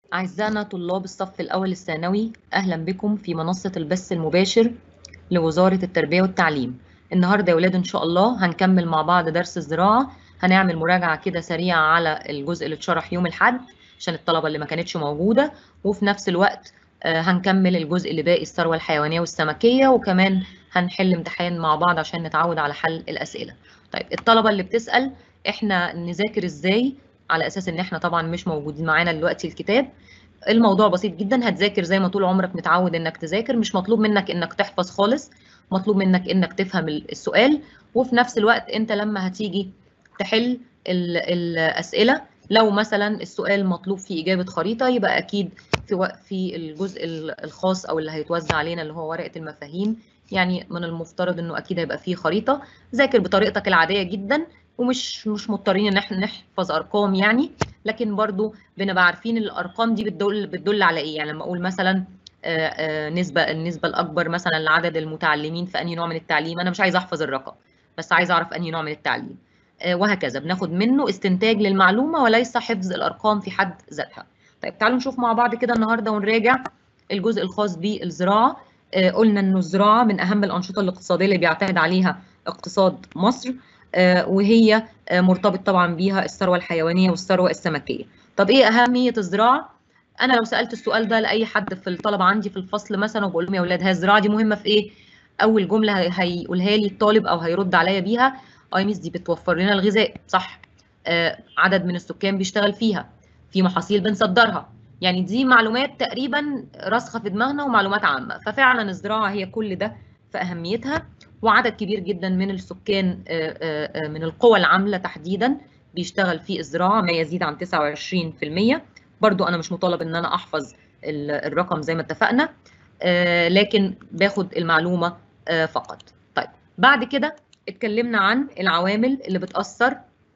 أعزائنا طلاب الصف الأول الثانوي أهلا بكم في منصة البث المباشر لوزارة التربية والتعليم النهاردة يا ولاد إن شاء الله هنكمل مع بعض درس الزراعة هنعمل مراجعة كده سريعة على الجزء اللي اتشرح يوم الأحد عشان الطلبة اللي ما كانتش موجودة وفي نفس الوقت هنكمل الجزء اللي باقي الثروة الحيوانية والسمكية وكمان هنحل امتحان مع بعض عشان نتعود على حل الأسئلة طيب الطلبة اللي بتسأل احنا نذاكر ازاي على اساس ان احنا طبعا مش موجودين معانا دلوقتي الكتاب الموضوع بسيط جدا هتذاكر زي ما طول عمرك متعود انك تذاكر مش مطلوب منك انك تحفظ خالص مطلوب منك انك تفهم السؤال وفي نفس الوقت انت لما هتيجي تحل الاسئله لو مثلا السؤال مطلوب فيه اجابه خريطه يبقى اكيد في في الجزء الخاص او اللي هيتوزع علينا اللي هو ورقه المفاهيم يعني من المفترض انه اكيد هيبقى فيه خريطه ذاكر بطريقتك العاديه جدا ومش مش مضطرين ان احنا نحفظ ارقام يعني لكن برضو بنبقى عارفين الارقام دي بتدل بتدل على ايه يعني لما اقول مثلا آآ آآ نسبه النسبه الاكبر مثلا لعدد المتعلمين في انهي نوع من التعليم انا مش عايز احفظ الرقم بس عايز اعرف انهي نوع من التعليم وهكذا بناخد منه استنتاج للمعلومه وليس حفظ الارقام في حد ذاتها طيب تعالوا نشوف مع بعض كده النهارده ونراجع الجزء الخاص بالزراعه قلنا انه الزراعه من اهم الانشطه الاقتصاديه اللي بيعتمد عليها اقتصاد مصر وهي مرتبط طبعا بيها الثروه الحيوانيه والثروه السمكيه. طب ايه اهميه الزراعه؟ انا لو سالت السؤال ده لاي حد في الطلبه عندي في الفصل مثلا وبقول لهم يا اولاد هي الزراعه دي مهمه في ايه؟ اول جمله هيقولها لي الطالب او هيرد عليا بيها اي ميس دي بتوفر لنا الغذاء صح آه عدد من السكان بيشتغل فيها في محاصيل بنصدرها يعني دي معلومات تقريبا راسخه في دماغنا ومعلومات عامه ففعلا الزراعه هي كل ده في اهميتها وعدد كبير جدا من السكان من القوى العامله تحديدا بيشتغل في الزراعه ما يزيد عن 29% برضو انا مش مطالب ان انا احفظ الرقم زي ما اتفقنا لكن باخد المعلومه فقط طيب بعد كده اتكلمنا عن العوامل اللي بتاثر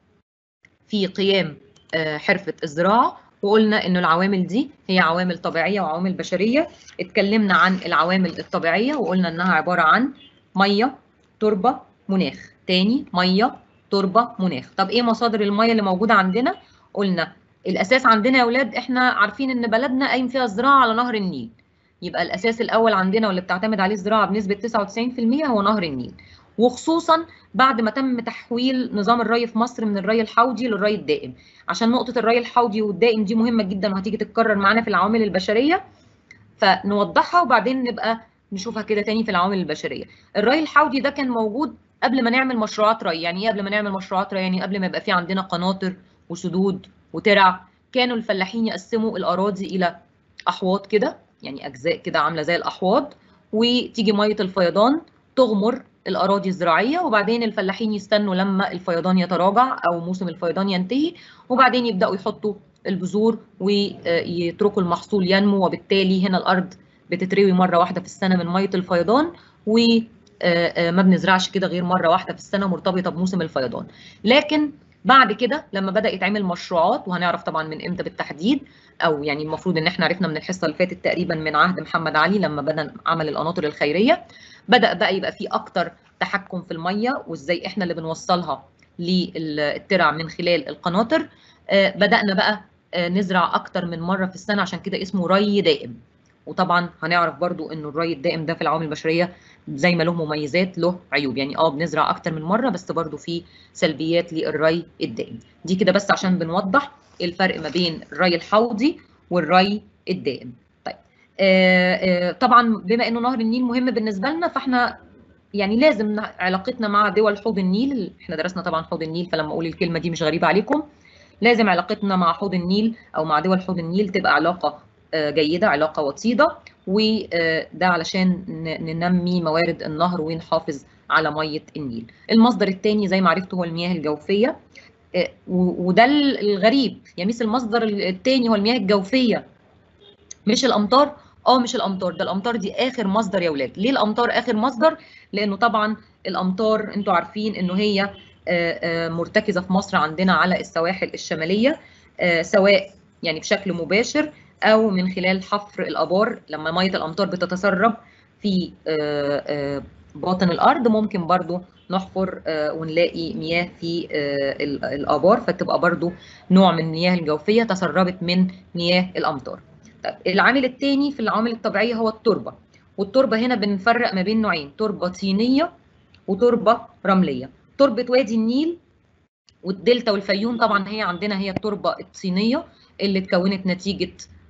في قيام حرفه الزراعه وقلنا ان العوامل دي هي عوامل طبيعيه وعوامل بشريه اتكلمنا عن العوامل الطبيعيه وقلنا انها عباره عن ميه تربه مناخ تاني ميه تربه مناخ طب ايه مصادر الميه اللي موجوده عندنا قلنا الاساس عندنا يا اولاد احنا عارفين ان بلدنا قايم فيها الزراعه على نهر النيل يبقى الاساس الاول عندنا واللي بتعتمد عليه الزراعه بنسبه 99% هو نهر النيل وخصوصا بعد ما تم تحويل نظام الري في مصر من الري الحوضي للري الدائم عشان نقطه الري الحوضي والدائم دي مهمه جدا وهتيجي تتكرر معانا في العوامل البشريه فنوضحها وبعدين نبقى نشوفها كده تاني في العوامل البشريه الري الحوضي ده كان موجود قبل ما نعمل مشروعات ري يعني ايه قبل ما نعمل مشروعات ري يعني قبل ما يبقى في عندنا قناطر وسدود وترع كانوا الفلاحين يقسموا الاراضي الى احواض كده يعني اجزاء كده عامله زي الاحواض وتيجي ميه الفيضان تغمر الاراضي الزراعيه وبعدين الفلاحين يستنوا لما الفيضان يتراجع او موسم الفيضان ينتهي وبعدين يبداوا يحطوا البذور ويتركوا المحصول ينمو وبالتالي هنا الارض بتتروي مره واحده في السنه من ميه الفيضان وما بنزرعش كده غير مره واحده في السنه مرتبطه بموسم الفيضان لكن بعد كده لما بدا يتعمل مشروعات وهنعرف طبعا من امتى بالتحديد او يعني المفروض ان احنا عرفنا من الحصه اللي فاتت تقريبا من عهد محمد علي لما بدا عمل القناطر الخيريه بدا بقى يبقى في اكتر تحكم في الميه وازاي احنا اللي بنوصلها للترع من خلال القناطر بدانا بقى نزرع اكتر من مره في السنه عشان كده اسمه ري دائم وطبعا هنعرف برضو انه الري الدائم ده في العوامل البشريه زي ما له مميزات له عيوب يعني اه بنزرع اكتر من مره بس برضو في سلبيات للري الدائم دي كده بس عشان بنوضح الفرق ما بين الري الحوضي والري الدائم طيب آه آه طبعا بما انه نهر النيل مهم بالنسبه لنا فاحنا يعني لازم علاقتنا مع دول حوض النيل احنا درسنا طبعا حوض النيل فلما اقول الكلمه دي مش غريبه عليكم لازم علاقتنا مع حوض النيل او مع دول حوض النيل تبقى علاقه جيده علاقه وطيده وده علشان ننمي موارد النهر ونحافظ على ميه النيل المصدر الثاني زي ما عرفتوا هو المياه الجوفيه وده الغريب يا ميس المصدر الثاني هو المياه الجوفيه مش الامطار اه مش الامطار ده الامطار دي اخر مصدر يا ولاد ليه الامطار اخر مصدر لانه طبعا الامطار انتوا عارفين انه هي مرتكزه في مصر عندنا على السواحل الشماليه سواء يعني بشكل مباشر او من خلال حفر الابار لما ميه الامطار بتتسرب في باطن الارض ممكن برضو نحفر ونلاقي مياه في الابار فتبقى برضو نوع من المياه الجوفيه تسربت من مياه الامطار طيب العامل الثاني في العوامل الطبيعيه هو التربه والتربه هنا بنفرق ما بين نوعين تربه طينيه وتربه رمليه تربه وادي النيل والدلتا والفيوم طبعا هي عندنا هي التربه الطينيه اللي اتكونت نتيجه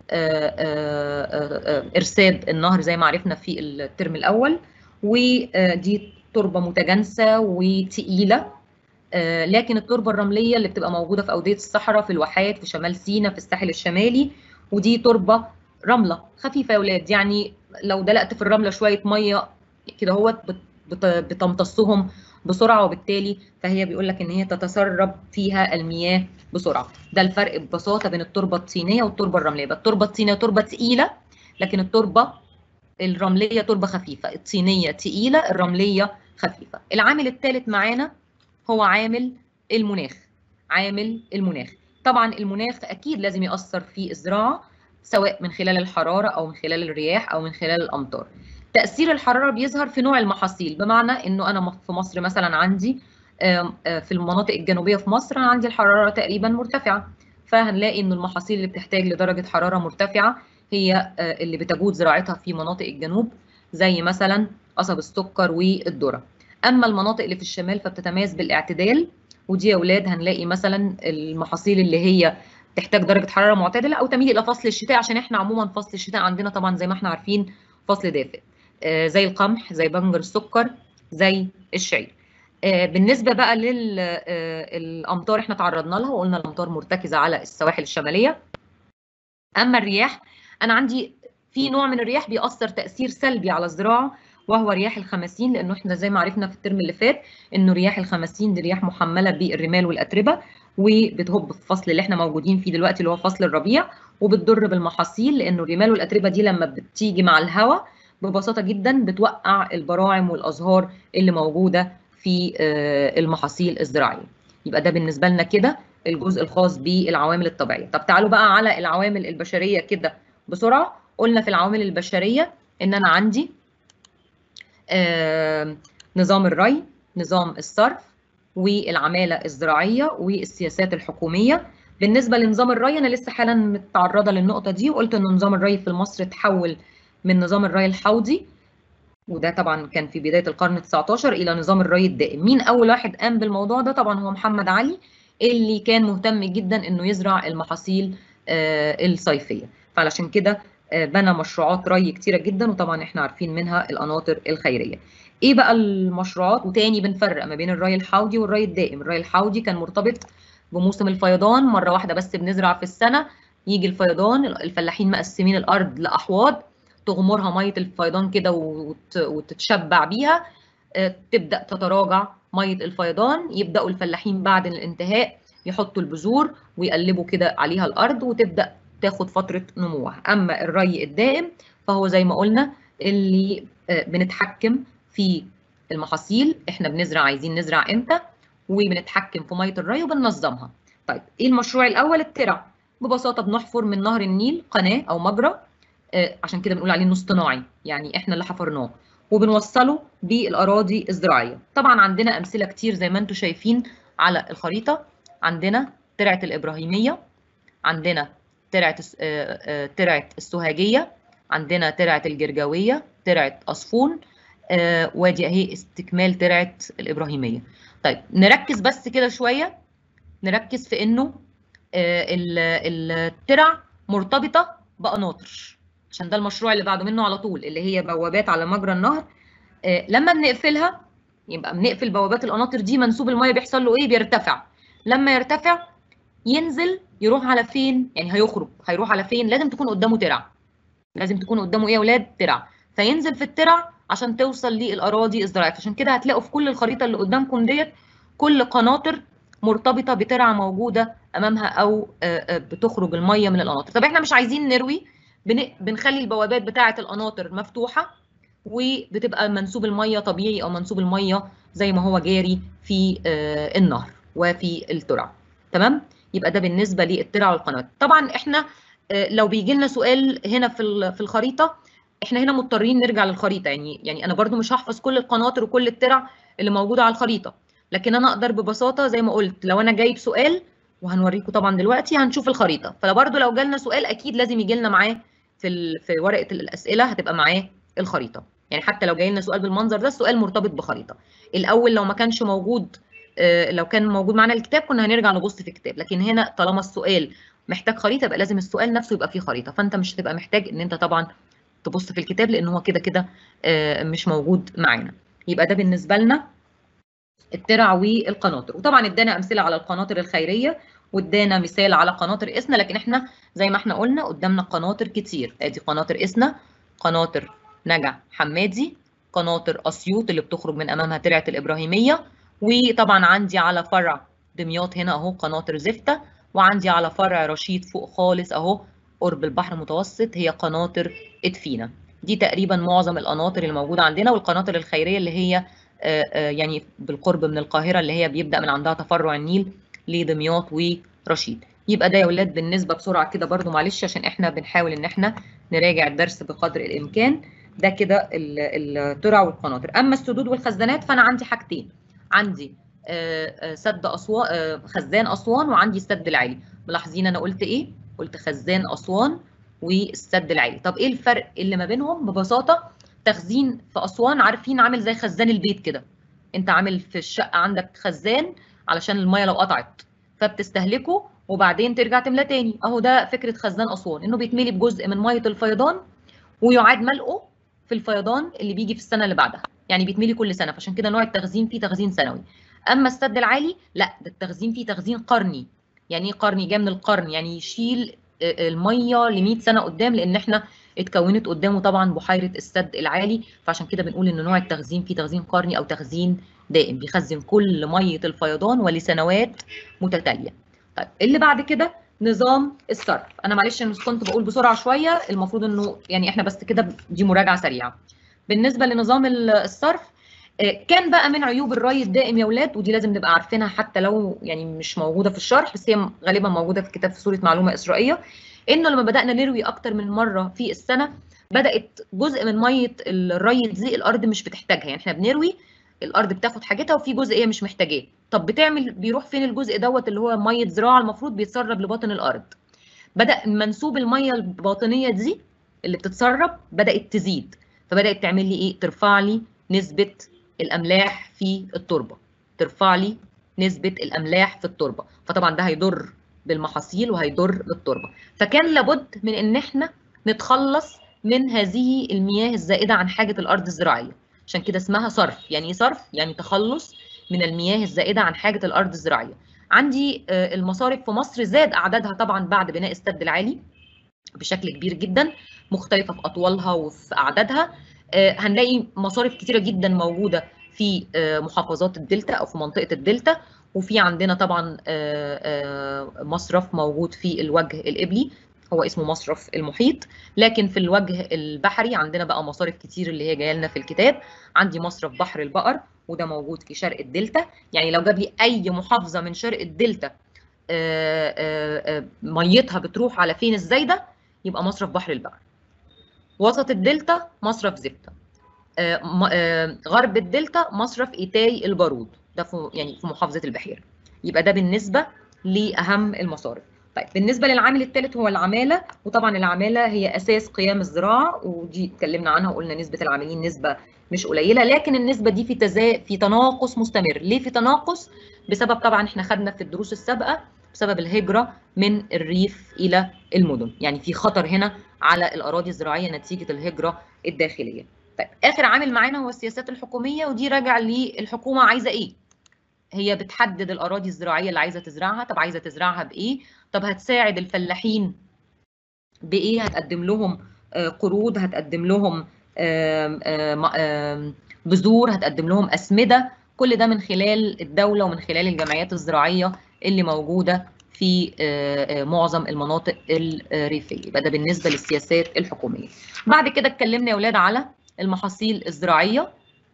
ارساد النهر زي ما عرفنا في الترم الاول ودي تربه متجانسه وتقيله لكن التربه الرمليه اللي بتبقى موجوده في اوديه الصحراء في الواحات في شمال سيناء في الساحل الشمالي ودي تربه رمله خفيفه يا اولاد يعني لو دلقت في الرمله شويه ميه كده هو بتمتصهم بسرعه وبالتالي فهي بيقول لك ان هي تتسرب فيها المياه بسرعه ده الفرق ببساطه بين التربه الطينيه والتربه الرمليه التربه الطينيه تربه ثقيله لكن التربه الرمليه تربه خفيفه الطينيه ثقيله الرمليه خفيفه العامل الثالث معانا هو عامل المناخ عامل المناخ طبعا المناخ اكيد لازم ياثر في الزراعه سواء من خلال الحراره او من خلال الرياح او من خلال الامطار تاثير الحراره بيظهر في نوع المحاصيل بمعنى انه انا في مصر مثلا عندي في المناطق الجنوبيه في مصر انا عندي الحراره تقريبا مرتفعه فهنلاقي ان المحاصيل اللي بتحتاج لدرجه حراره مرتفعه هي اللي بتجود زراعتها في مناطق الجنوب زي مثلا قصب السكر والذره اما المناطق اللي في الشمال فبتتميز بالاعتدال ودي يا اولاد هنلاقي مثلا المحاصيل اللي هي تحتاج درجه حراره معتدله او تميل الى فصل الشتاء عشان احنا عموما فصل الشتاء عندنا طبعا زي ما احنا عارفين فصل دافئ زي القمح زي بنجر السكر زي الشعير بالنسبه بقى للامطار احنا تعرضنا لها وقلنا الامطار مرتكزه على السواحل الشماليه اما الرياح انا عندي في نوع من الرياح بيأثر تأثير سلبي على الزراعه وهو رياح الخمسين لانه احنا زي ما عرفنا في الترم اللي فات انه رياح الخمسين دي رياح محمله بالرمال والاتربه وبتهب في الفصل اللي احنا موجودين فيه دلوقتي اللي هو فصل الربيع وبتضر بالمحاصيل لانه الرمال والاتربه دي لما بتيجي مع الهواء ببساطه جدا بتوقع البراعم والازهار اللي موجوده في المحاصيل الزراعيه يبقى ده بالنسبه لنا كده الجزء الخاص بالعوامل الطبيعيه طب تعالوا بقى على العوامل البشريه كده بسرعه قلنا في العوامل البشريه ان انا عندي نظام الري نظام الصرف والعماله الزراعيه والسياسات الحكوميه بالنسبه لنظام الري انا لسه حالا متعرضه للنقطه دي وقلت ان نظام الري في مصر تحول من نظام الري الحوضي وده طبعا كان في بدايه القرن 19 الى نظام الري الدائم مين اول واحد قام بالموضوع ده طبعا هو محمد علي اللي كان مهتم جدا انه يزرع المحاصيل الصيفيه فعلشان كده بنى مشروعات ري كتيره جدا وطبعا احنا عارفين منها القناطر الخيريه ايه بقى المشروعات وتاني بنفرق ما بين الري الحوضي والري الدائم الري الحوضي كان مرتبط بموسم الفيضان مره واحده بس بنزرع في السنه يجي الفيضان الفلاحين مقسمين الارض لاحواض تغمرها ميه الفيضان كده وتتشبع بيها تبدا تتراجع ميه الفيضان يبداوا الفلاحين بعد الانتهاء يحطوا البذور ويقلبوا كده عليها الارض وتبدا تاخد فتره نموها اما الري الدائم فهو زي ما قلنا اللي بنتحكم في المحاصيل احنا بنزرع عايزين نزرع امتى وبنتحكم في ميه الري وبننظمها طيب ايه المشروع الاول الترع ببساطه بنحفر من نهر النيل قناه او مجرى عشان كده بنقول عليه انه اصطناعي يعني احنا اللي حفرناه وبنوصله بالاراضي الزراعيه طبعا عندنا امثله كتير زي ما انتم شايفين على الخريطه عندنا ترعه الابراهيميه عندنا ترعه ترعه السوهاجيه عندنا ترعه الجرجاويه ترعه اصفون وادي اهي استكمال ترعه الابراهيميه طيب نركز بس كده شويه نركز في انه الترع مرتبطه بقناطر عشان ده المشروع اللي بعده منه على طول اللي هي بوابات على مجرى النهر لما بنقفلها يبقى بنقفل بوابات القناطر دي منسوب الميه بيحصل له ايه بيرتفع لما يرتفع ينزل يروح على فين يعني هيخرج هيروح على فين لازم تكون قدامه ترع لازم تكون قدامه ايه يا اولاد ترع فينزل في الترع عشان توصل للاراضي الزراعيه عشان كده هتلاقوا في كل الخريطه اللي قدامكم ديت كل قناطر مرتبطه بترعه موجوده امامها او بتخرج الميه من القناطر طب احنا مش عايزين نروي بنخلي البوابات بتاعه القناطر مفتوحه وبتبقى منسوب الميه طبيعي او منسوب الميه زي ما هو جاري في النهر وفي الترع تمام يبقى ده بالنسبه للترع والقنوات طبعا احنا لو بيجي لنا سؤال هنا في في الخريطه احنا هنا مضطرين نرجع للخريطه يعني يعني انا برضو مش هحفظ كل القناطر وكل الترع اللي موجوده على الخريطه لكن انا اقدر ببساطه زي ما قلت لو انا جايب سؤال وهنوريكم طبعا دلوقتي هنشوف الخريطه فبرضو لو جالنا سؤال اكيد لازم يجي لنا معاه في ال... في ورقه الاسئله هتبقى معاه الخريطه يعني حتى لو جاي لنا سؤال بالمنظر ده السؤال مرتبط بخريطه الاول لو ما كانش موجود لو كان موجود معانا الكتاب كنا هنرجع نبص في الكتاب لكن هنا طالما السؤال محتاج خريطه يبقى لازم السؤال نفسه يبقى فيه خريطه فانت مش هتبقى محتاج ان انت طبعا تبص في الكتاب لان هو كده كده مش موجود معانا يبقى ده بالنسبه لنا الترع والقناطر وطبعا ادانا امثله على القناطر الخيريه وادانا مثال على قناطر اسنا لكن احنا زي ما احنا قلنا قدامنا قناطر كتير ادي قناطر اسنا قناطر نجع حمادي قناطر اسيوط اللي بتخرج من امامها ترعه الابراهيميه وطبعا عندي على فرع دمياط هنا اهو قناطر زفته وعندي على فرع رشيد فوق خالص اهو قرب البحر المتوسط هي قناطر ادفينا دي تقريبا معظم القناطر اللي موجوده عندنا والقناطر الخيريه اللي هي يعني بالقرب من القاهره اللي هي بيبدا من عندها تفرع النيل لدمياط ورشيد يبقى ده يا ولاد بالنسبه بسرعه كده برده معلش عشان احنا بنحاول ان احنا نراجع الدرس بقدر الامكان ده كده الترع والقناطر اما السدود والخزانات فانا عندي حاجتين عندي سد اسوان خزان اسوان وعندي السد العالي ملاحظين انا قلت ايه قلت خزان اسوان والسد العالي طب ايه الفرق اللي ما بينهم ببساطه تخزين في اسوان عارفين عامل زي خزان البيت كده انت عامل في الشقه عندك خزان علشان الميه لو قطعت فبتستهلكه وبعدين ترجع تملاه تاني اهو ده فكره خزان اسوان انه بيتملي بجزء من ميه الفيضان ويعاد ملئه في الفيضان اللي بيجي في السنه اللي بعدها يعني بيتملي كل سنه فعشان كده نوع التخزين فيه تخزين سنوي اما السد العالي لا ده التخزين فيه تخزين قرني يعني ايه قرني جاي من القرن يعني يشيل الميه ل 100 سنه قدام لان احنا اتكونت قدامه طبعا بحيره السد العالي فعشان كده بنقول ان نوع التخزين فيه تخزين قرني او تخزين دائم بيخزن كل ميه الفيضان ولسنوات متتاليه طيب اللي بعد كده نظام الصرف انا معلش انا كنت بقول بسرعه شويه المفروض انه يعني احنا بس كده دي مراجعه سريعه بالنسبه لنظام الصرف كان بقى من عيوب الري الدائم يا ولاد ودي لازم نبقى عارفينها حتى لو يعني مش موجوده في الشرح بس هي غالبا موجوده في كتاب في صوره معلومه اسرائيليه انه لما بدانا نروي اكتر من مره في السنه بدات جزء من ميه الري تزيق الارض مش بتحتاجها يعني احنا بنروي الارض بتاخد حاجتها وفي جزء هي مش محتاجاه طب بتعمل بيروح فين الجزء دوت اللي هو ميه زراعه المفروض بيتسرب لباطن الارض بدا منسوب الميه الباطنيه دي اللي بتتسرب بدات تزيد فبدات تعمل لي ايه ترفع لي نسبه الاملاح في التربه ترفع لي نسبه الاملاح في التربه فطبعا ده هيضر بالمحاصيل وهيضر بالتربه فكان لابد من ان احنا نتخلص من هذه المياه الزائده عن حاجه الارض الزراعيه عشان كده اسمها صرف يعني ايه صرف يعني تخلص من المياه الزائده عن حاجه الارض الزراعيه عندي المصارف في مصر زاد اعدادها طبعا بعد بناء السد العالي بشكل كبير جدا مختلفه في اطوالها وفي اعدادها هنلاقي مصارف كتيره جدا موجوده في محافظات الدلتا او في منطقه الدلتا وفي عندنا طبعا مصرف موجود في الوجه القبلي هو اسمه مصرف المحيط لكن في الوجه البحري عندنا بقى مصارف كتير اللي هي جايه لنا في الكتاب عندي مصرف بحر البقر وده موجود في شرق الدلتا يعني لو جاب لي اي محافظه من شرق الدلتا ميتها بتروح على فين الزايده يبقى مصرف بحر البقر وسط الدلتا مصرف زفته غرب الدلتا مصرف ايتاي البارود ده في يعني في محافظه البحيره يبقى ده بالنسبه لاهم المصارف طيب بالنسبه للعامل الثالث هو العماله وطبعا العماله هي اساس قيام الزراعه ودي اتكلمنا عنها وقلنا نسبه العاملين نسبه مش قليله لكن النسبه دي في تزا... في تناقص مستمر ليه في تناقص بسبب طبعا احنا خدنا في الدروس السابقه بسبب الهجره من الريف الى المدن يعني في خطر هنا على الاراضي الزراعيه نتيجه الهجره الداخليه طيب اخر عامل معانا هو السياسات الحكوميه ودي راجع للحكومه عايزه ايه هي بتحدد الاراضي الزراعيه اللي عايزه تزرعها طب عايزه تزرعها بايه طب هتساعد الفلاحين بايه هتقدم لهم قروض هتقدم لهم بذور هتقدم لهم اسمده كل ده من خلال الدوله ومن خلال الجمعيات الزراعيه اللي موجوده في معظم المناطق الريفيه يبقى ده بالنسبه للسياسات الحكوميه بعد كده اتكلمنا يا اولاد على المحاصيل الزراعيه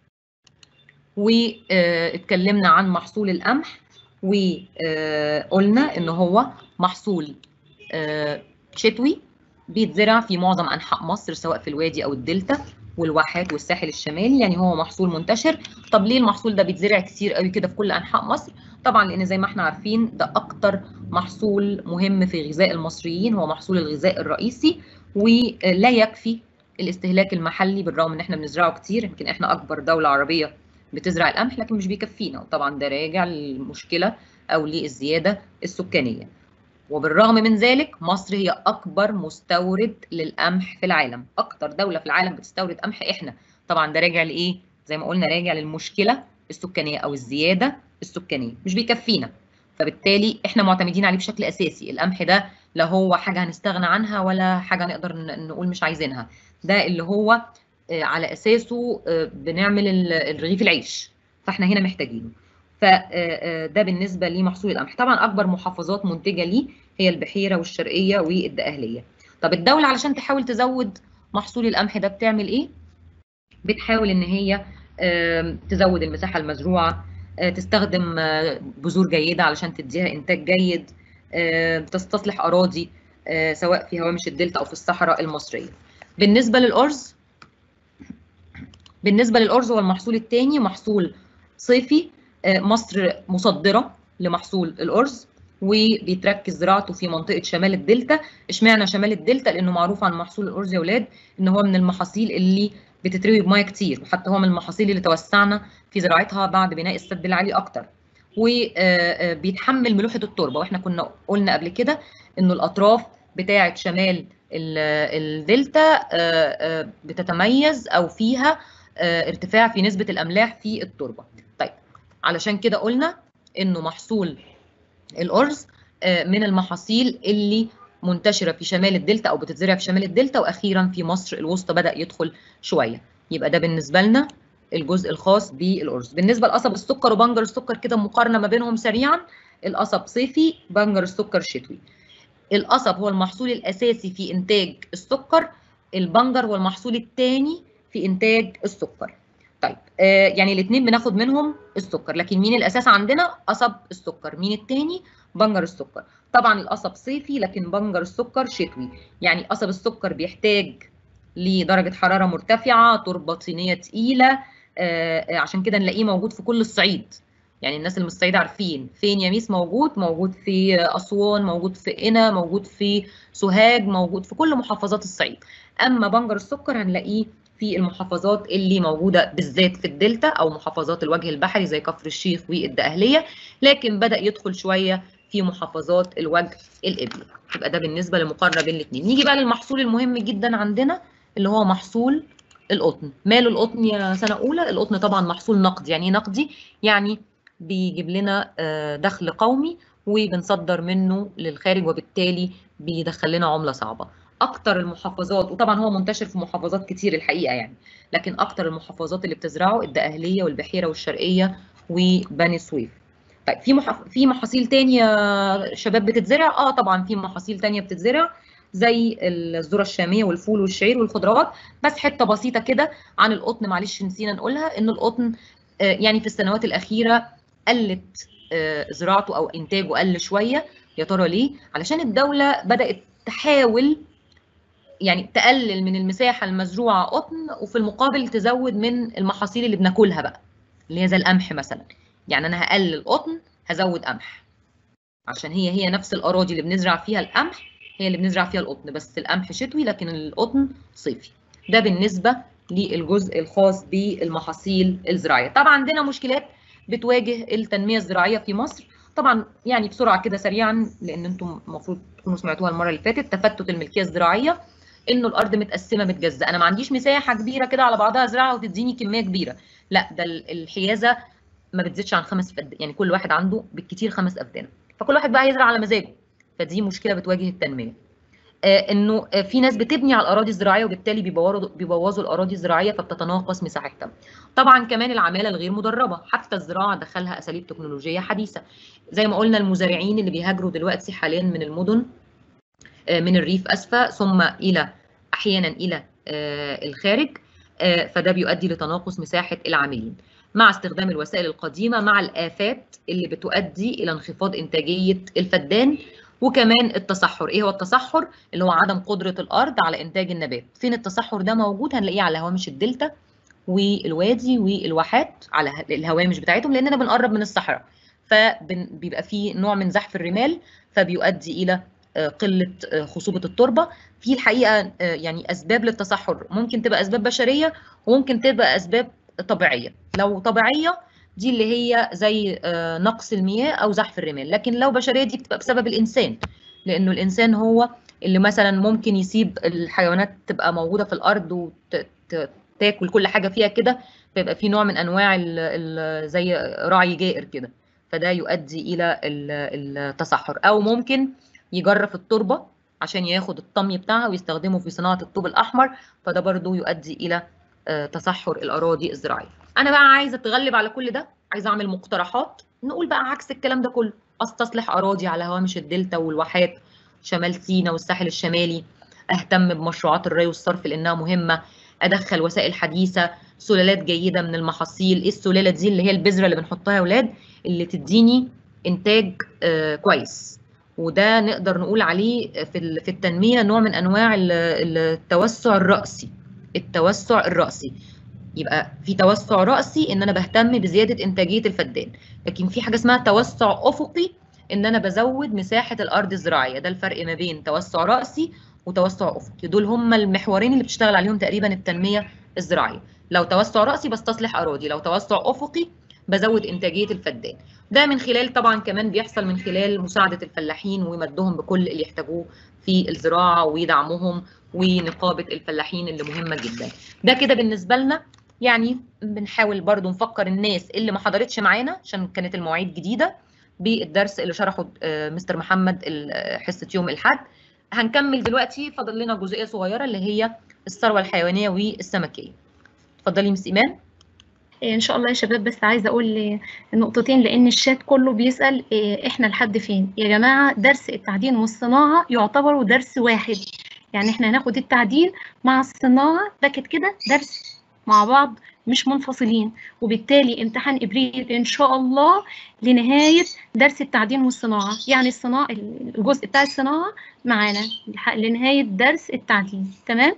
واتكلمنا عن محصول القمح وقلنا ان هو محصول شتوي بيتزرع في معظم انحاء مصر سواء في الوادي او الدلتا والواحات والساحل الشمالي يعني هو محصول منتشر طب ليه المحصول ده بيتزرع كتير قوي كده في كل انحاء مصر طبعا لان زي ما احنا عارفين ده اكتر محصول مهم في غذاء المصريين هو محصول الغذاء الرئيسي ولا يكفي الاستهلاك المحلي بالرغم ان احنا بنزرعه كتير يمكن احنا اكبر دوله عربيه بتزرع القمح لكن مش بيكفينا وطبعا ده راجع للمشكله او للزياده السكانيه وبالرغم من ذلك مصر هي اكبر مستورد للقمح في العالم اكتر دوله في العالم بتستورد قمح احنا طبعا ده راجع لايه زي ما قلنا راجع للمشكله السكانيه او الزياده السكانيه مش بيكفينا فبالتالي احنا معتمدين عليه بشكل اساسي القمح ده لا هو حاجه هنستغنى عنها ولا حاجه نقدر نقول مش عايزينها ده اللي هو على اساسه بنعمل الرغيف العيش فاحنا هنا محتاجينه فده بالنسبه لمحصول القمح طبعا اكبر محافظات منتجه ليه هي البحيره والشرقيه والدقهليه طب الدوله علشان تحاول تزود محصول القمح ده بتعمل ايه بتحاول ان هي تزود المساحه المزروعه تستخدم بذور جيده علشان تديها انتاج جيد تستصلح اراضي سواء في هوامش الدلتا او في الصحراء المصريه بالنسبه للارز بالنسبه للارز هو المحصول الثاني محصول صيفي مصر مصدره لمحصول الارز وبيتركز زراعته في منطقه شمال الدلتا اشمعنى شمال الدلتا لانه معروف عن محصول الارز يا اولاد ان هو من المحاصيل اللي بتتروي بميه كتير وحتى هو من المحاصيل اللي توسعنا في زراعتها بعد بناء السد العالي اكتر وبيتحمل ملوحه التربه واحنا كنا قلنا قبل كده انه الاطراف بتاعه شمال الدلتا بتتميز او فيها ارتفاع في نسبه الاملاح في التربه طيب علشان كده قلنا انه محصول الارز من المحاصيل اللي منتشره في شمال الدلتا او بتتزرع في شمال الدلتا واخيرا في مصر الوسطى بدا يدخل شويه يبقى ده بالنسبه لنا الجزء الخاص بالارز بالنسبه لقصب السكر وبنجر السكر كده مقارنه ما بينهم سريعا القصب صيفي بنجر السكر شتوي القصب هو المحصول الاساسي في انتاج السكر البنجر هو المحصول الثاني في انتاج السكر طيب آه يعني الاثنين بناخد منهم السكر لكن مين الاساس عندنا قصب السكر مين الثاني بنجر السكر طبعا القصب صيفي لكن بنجر السكر شتوي يعني قصب السكر بيحتاج لدرجه حراره مرتفعه تربه طينيه تقيله آه عشان كده نلاقيه موجود في كل الصعيد يعني الناس اللي من الصعيد عارفين فين يميس موجود موجود في اسوان موجود في قنا موجود في سوهاج موجود في كل محافظات الصعيد اما بنجر السكر هنلاقيه في المحافظات اللي موجوده بالذات في الدلتا او محافظات الوجه البحري زي كفر الشيخ والدقهليه لكن بدا يدخل شويه في محافظات الوجه الابلي يبقى ده بالنسبه لمقارنه بين الاثنين نيجي بقى للمحصول المهم جدا عندنا اللي هو محصول القطن ماله القطن يا سنه اولى القطن طبعا محصول نقدي يعني ايه نقدي يعني بيجيب لنا دخل قومي وبنصدر منه للخارج وبالتالي بيدخل لنا عمله صعبه اكتر المحافظات وطبعا هو منتشر في محافظات كتير الحقيقه يعني لكن اكتر المحافظات اللي بتزرعه الدقهليه والبحيره والشرقيه وبني سويف طيب في محف... في محاصيل تانية يا شباب بتتزرع اه طبعا في محاصيل تانية بتتزرع زي الذره الشاميه والفول والشعير والخضروات بس حته بسيطه كده عن القطن معلش نسينا نقولها ان القطن آه يعني في السنوات الاخيره قلت آه زراعته او انتاجه قل شويه يا ترى ليه علشان الدوله بدات تحاول يعني تقلل من المساحه المزروعه قطن وفي المقابل تزود من المحاصيل اللي بناكلها بقى اللي هي زي القمح مثلا يعني انا هقلل قطن هزود قمح عشان هي هي نفس الاراضي اللي بنزرع فيها القمح هي اللي بنزرع فيها القطن بس القمح شتوي لكن القطن صيفي ده بالنسبه للجزء الخاص بالمحاصيل الزراعيه طبعا عندنا مشكلات بتواجه التنميه الزراعيه في مصر طبعا يعني بسرعه كده سريعا لان انتم المفروض تكونوا سمعتوها المره اللي فاتت تفتت الملكيه الزراعيه انه الارض متقسمه متجزأه انا ما عنديش مساحه كبيره كده على بعضها ازرعها وتديني كميه كبيره لا ده الحيازه ما بتزيدش عن خمس فد يعني كل واحد عنده بالكثير خمس افدان فكل واحد بقى يزرع على مزاجه فدي مشكله بتواجه التنميه آه انه آه في ناس بتبني على الاراضي الزراعيه وبالتالي بيبوظوا بيبوظوا الاراضي الزراعيه فبتتناقص مساحتها طبعا كمان العماله الغير مدربه حتى الزراعه دخلها اساليب تكنولوجيه حديثه زي ما قلنا المزارعين اللي بيهاجروا دلوقتي حاليا من المدن آه من الريف اسفه ثم الى احيانا الى الخارج فده بيؤدي لتناقص مساحه العاملين مع استخدام الوسائل القديمه مع الافات اللي بتؤدي الى انخفاض انتاجيه الفدان وكمان التصحر ايه هو التصحر اللي هو عدم قدره الارض على انتاج النبات فين التصحر ده موجود هنلاقيه على هوامش الدلتا والوادي والواحات على الهوامش بتاعتهم لاننا بنقرب من الصحراء فبيبقى فيه نوع من زحف الرمال فبيؤدي الى قله خصوبه التربه في الحقيقه يعني اسباب للتصحر ممكن تبقى اسباب بشريه وممكن تبقى اسباب طبيعيه لو طبيعيه دي اللي هي زي نقص المياه او زحف الرمال لكن لو بشريه دي بتبقى بسبب الانسان لانه الانسان هو اللي مثلا ممكن يسيب الحيوانات تبقى موجوده في الارض وتاكل كل حاجه فيها كده فيبقى في نوع من انواع ال ال زي رعي جائر كده فده يؤدي الى التصحر او ممكن يجرف التربه عشان ياخد الطمي بتاعها ويستخدمه في صناعه الطوب الاحمر فده برضو يؤدي الى تصحر الاراضي الزراعيه انا بقى عايزه اتغلب على كل ده عايزه اعمل مقترحات نقول بقى عكس الكلام ده كله استصلح اراضي على هوامش الدلتا والواحات شمال سيناء والساحل الشمالي اهتم بمشروعات الري والصرف لانها مهمه ادخل وسائل حديثه سلالات جيده من المحاصيل ايه السلاله دي اللي هي البذره اللي بنحطها يا اولاد اللي تديني انتاج آه كويس وده نقدر نقول عليه في في التنميه نوع من انواع التوسع الراسي التوسع الراسي يبقى في توسع راسي ان انا بهتم بزياده انتاجيه الفدان لكن في حاجه اسمها توسع افقي ان انا بزود مساحه الارض الزراعيه ده الفرق ما بين توسع راسي وتوسع افقي دول هم المحورين اللي بتشتغل عليهم تقريبا التنميه الزراعيه لو توسع راسي بستصلح اراضي لو توسع افقي بزود انتاجيه الفدان ده من خلال طبعا كمان بيحصل من خلال مساعده الفلاحين ومدهم بكل اللي يحتاجوه في الزراعه ودعمهم ونقابه الفلاحين اللي مهمه جدا ده كده بالنسبه لنا يعني بنحاول برضو نفكر الناس اللي ما حضرتش معانا عشان كانت المواعيد جديده بالدرس اللي شرحه مستر محمد حصه يوم الاحد هنكمل دلوقتي فاضل لنا جزئيه صغيره اللي هي الثروه الحيوانيه والسمكيه اتفضلي مس ايمان ان شاء الله يا شباب بس عايزه اقول نقطتين لان الشات كله بيسال احنا لحد فين يا جماعه درس التعدين والصناعه يعتبروا درس واحد يعني احنا هناخد التعدين مع الصناعه باكت كده درس مع بعض مش منفصلين وبالتالي امتحان ابريل ان شاء الله لنهايه درس التعدين والصناعه يعني الصناعه الجزء بتاع الصناعه معانا لنهايه درس التعدين تمام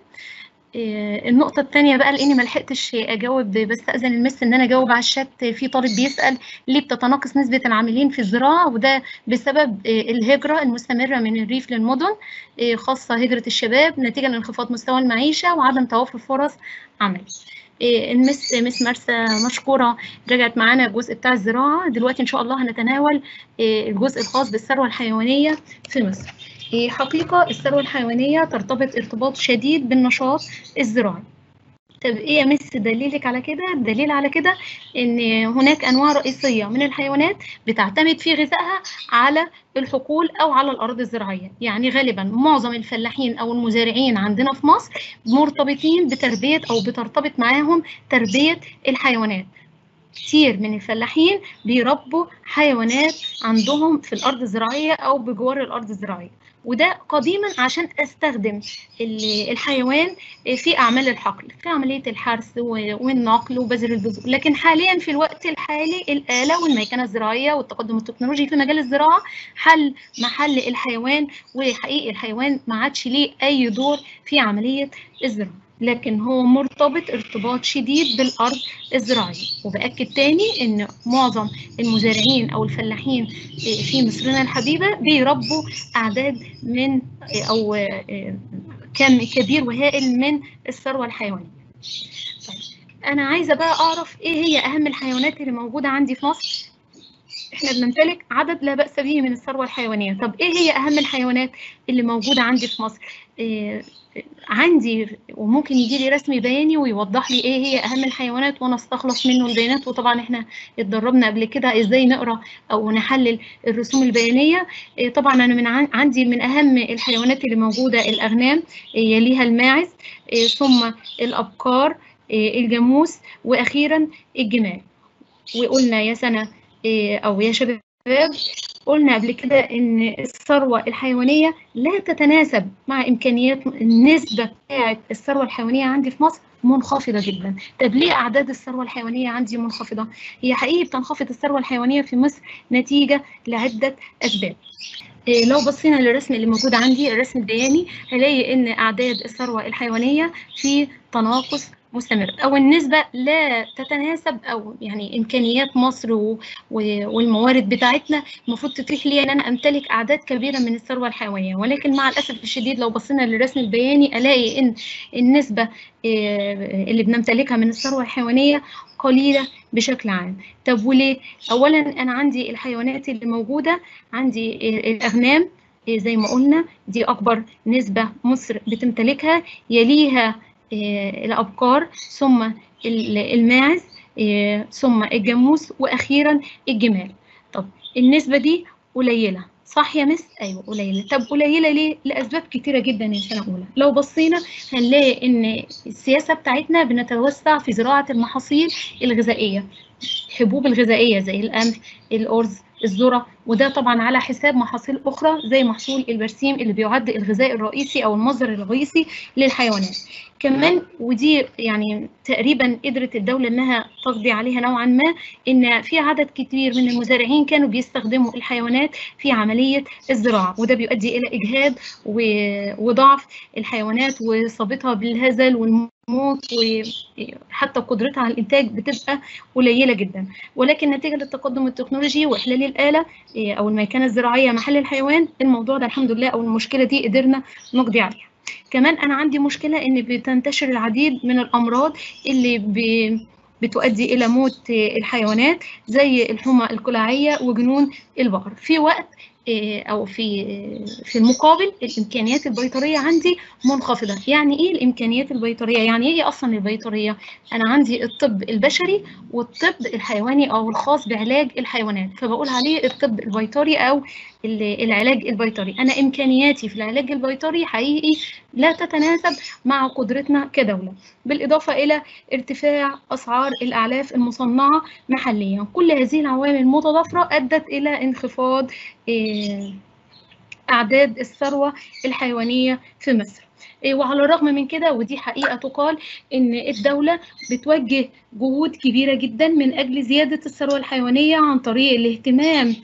النقطة الثانية بقى لأني ما لحقتش أجاوب بستأذن المس إن أنا أجاوب على الشات في طالب بيسأل ليه بتتناقص نسبة العاملين في الزراعة وده بسبب الهجرة المستمرة من الريف للمدن خاصة هجرة الشباب نتيجة لانخفاض مستوى المعيشة وعدم توافر فرص عمل. المس مس مرسى مشكوره رجعت معانا الجزء بتاع الزراعه دلوقتي ان شاء الله هنتناول الجزء الخاص بالثروه الحيوانيه في مصر حقيقه الثروه الحيوانيه ترتبط ارتباط شديد بالنشاط الزراعي طب ايه يا مس دليلك على كده الدليل على كده ان هناك انواع رئيسيه من الحيوانات بتعتمد في غذائها على الحقول او على الاراضي الزراعيه يعني غالبا معظم الفلاحين او المزارعين عندنا في مصر مرتبطين بتربيه او بترتبط معاهم تربيه الحيوانات كتير من الفلاحين بيربوا حيوانات عندهم في الارض الزراعيه او بجوار الارض الزراعيه وده قديما عشان استخدم الحيوان في اعمال الحقل في عمليه الحرث والنقل وبذر البذور لكن حاليا في الوقت الحالي الاله والميكنه الزراعيه والتقدم التكنولوجي في مجال الزراعه حل محل الحيوان وحقيقي الحيوان ما عادش ليه اي دور في عمليه الزراعه لكن هو مرتبط ارتباط شديد بالارض الزراعيه وباكد تاني ان معظم المزارعين او الفلاحين في مصرنا الحبيبه بيربوا اعداد من او كم كبير وهائل من الثروه الحيوانيه طيب انا عايزه بقى اعرف ايه هي اهم الحيوانات اللي موجوده عندي في مصر احنا بنمتلك عدد لا باس به من الثروه الحيوانيه طب ايه هي اهم الحيوانات اللي موجوده عندي في مصر إيه عندي وممكن يجي لي رسم بياني ويوضح لي ايه هي اهم الحيوانات وانا استخلص منه البيانات وطبعا احنا اتدربنا قبل كده ازاي نقرا او نحلل الرسوم البيانيه إيه طبعا انا من عندي من اهم الحيوانات اللي موجوده الاغنام إيه يليها الماعز إيه ثم الابقار إيه الجاموس واخيرا الجمال وقلنا يا سنه إيه او يا شباب قلنا قبل كده ان الثروه الحيوانيه لا تتناسب مع امكانيات النسبه بتاعه الثروه الحيوانيه عندي في مصر منخفضه جدا طب ليه اعداد الثروه الحيوانيه عندي منخفضه هي حقيقي بتنخفض الثروه الحيوانيه في مصر نتيجه لعده اسباب إيه لو بصينا للرسم اللي موجود عندي الرسم البياني هلاقي ان اعداد الثروه الحيوانيه في تناقص مستمر او النسبه لا تتناسب او يعني امكانيات مصر و... و... والموارد بتاعتنا المفروض تتيح لي ان انا امتلك اعداد كبيره من الثروه الحيوانيه ولكن مع الاسف الشديد لو بصينا للرسم البياني الاقي ان النسبه اللي بنمتلكها من الثروه الحيوانيه قليله بشكل عام طب وليه اولا انا عندي الحيوانات اللي موجوده عندي الاغنام زي ما قلنا دي اكبر نسبه مصر بتمتلكها يليها الأبقار ثم الماعز ثم الجاموس وأخيرا الجمال طب النسبة دي قليلة صح يا مس؟ أيوة قليلة طب قليلة ليه؟ لأسباب كتيرة جدا يا سنة أولى لو بصينا هنلاقي إن السياسة بتاعتنا بنتوسع في زراعة المحاصيل الغذائية الحبوب الغذائية زي القمح الأرز الذرة وده طبعا على حساب محاصيل أخرى زي محصول البرسيم اللي بيعد الغذاء الرئيسي أو المصدر الرئيسي للحيوانات كمان ودي يعني تقريبا قدرت الدولة إنها تقضي عليها نوعا ما إن في عدد كبير من المزارعين كانوا بيستخدموا الحيوانات في عملية الزراعة وده بيؤدي إلى إجهاد وضعف الحيوانات وإصابتها بالهزل والموت وحتى قدرتها على الإنتاج بتبقى قليلة جدا ولكن نتيجة للتقدم التكنولوجي وإحلال الآلة أو الميكنة الزراعية محل الحيوان الموضوع ده الحمد لله أو المشكلة دي قدرنا نقضي عليها كمان انا عندي مشكله ان بتنتشر العديد من الامراض اللي ب... بتؤدي الى موت الحيوانات زي الحمى الكلاعيه وجنون البقر في وقت او في في المقابل الامكانيات البيطريه عندي منخفضه يعني ايه الامكانيات البيطريه يعني ايه اصلا البيطريه انا عندي الطب البشري والطب الحيواني او الخاص بعلاج الحيوانات فبقول عليه الطب البيطري او العلاج البيطري انا امكانياتي في العلاج البيطري حقيقي لا تتناسب مع قدرتنا كدوله بالاضافه الى ارتفاع اسعار الاعلاف المصنعه محليا كل هذه العوامل المتضافره ادت الى انخفاض أعداد الثروة الحيوانية في مصر وعلى الرغم من كده ودي حقيقة تقال إن الدولة بتوجه جهود كبيرة جدا من أجل زيادة الثروة الحيوانية عن طريق الاهتمام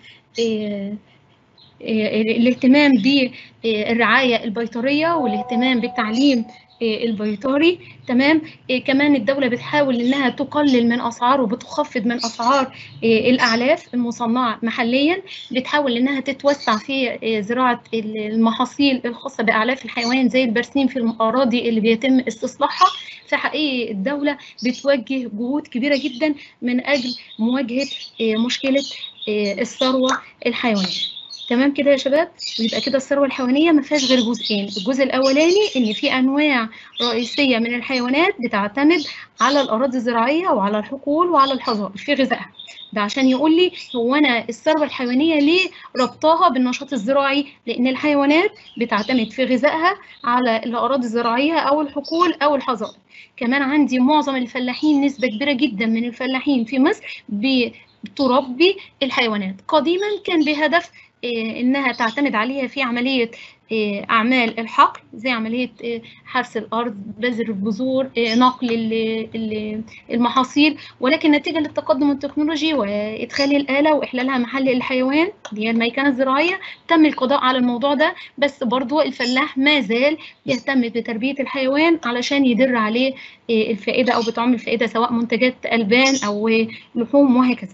الاهتمام بالرعاية البيطرية والاهتمام بالتعليم البيطري تمام كمان الدولة بتحاول إنها تقلل من أسعار وبتخفض من أسعار الأعلاف المصنعة محليا بتحاول إنها تتوسع في زراعة المحاصيل الخاصة بأعلاف الحيوان زي البرسيم في الأراضي اللي بيتم استصلاحها فحقيقي الدولة بتوجه جهود كبيرة جدا من أجل مواجهة مشكلة الثروة الحيوانية تمام كده يا شباب ويبقى كده الثروه الحيوانيه ما فيهاش غير جزئين الجزء الاولاني ان في انواع رئيسيه من الحيوانات بتعتمد على الاراضي الزراعيه وعلى الحقول وعلى الحظائر في غذائها ده عشان يقول لي هو انا الثروه الحيوانيه ليه ربطاها بالنشاط الزراعي لان الحيوانات بتعتمد في غذائها على الاراضي الزراعيه او الحقول او الحظائر كمان عندي معظم الفلاحين نسبه كبيره جدا من الفلاحين في مصر بتربي الحيوانات قديما كان بهدف انها تعتمد عليها في عمليه اعمال الحقل زي عمليه حرث الارض بذر البذور نقل المحاصيل ولكن نتيجه للتقدم التكنولوجي وادخال الاله واحلالها محل الحيوان اللي هي الميكنه الزراعيه تم القضاء على الموضوع ده بس برضو الفلاح ما زال يهتم بتربيه الحيوان علشان يدر عليه الفائده او بطعم الفائده سواء منتجات البان او لحوم وهكذا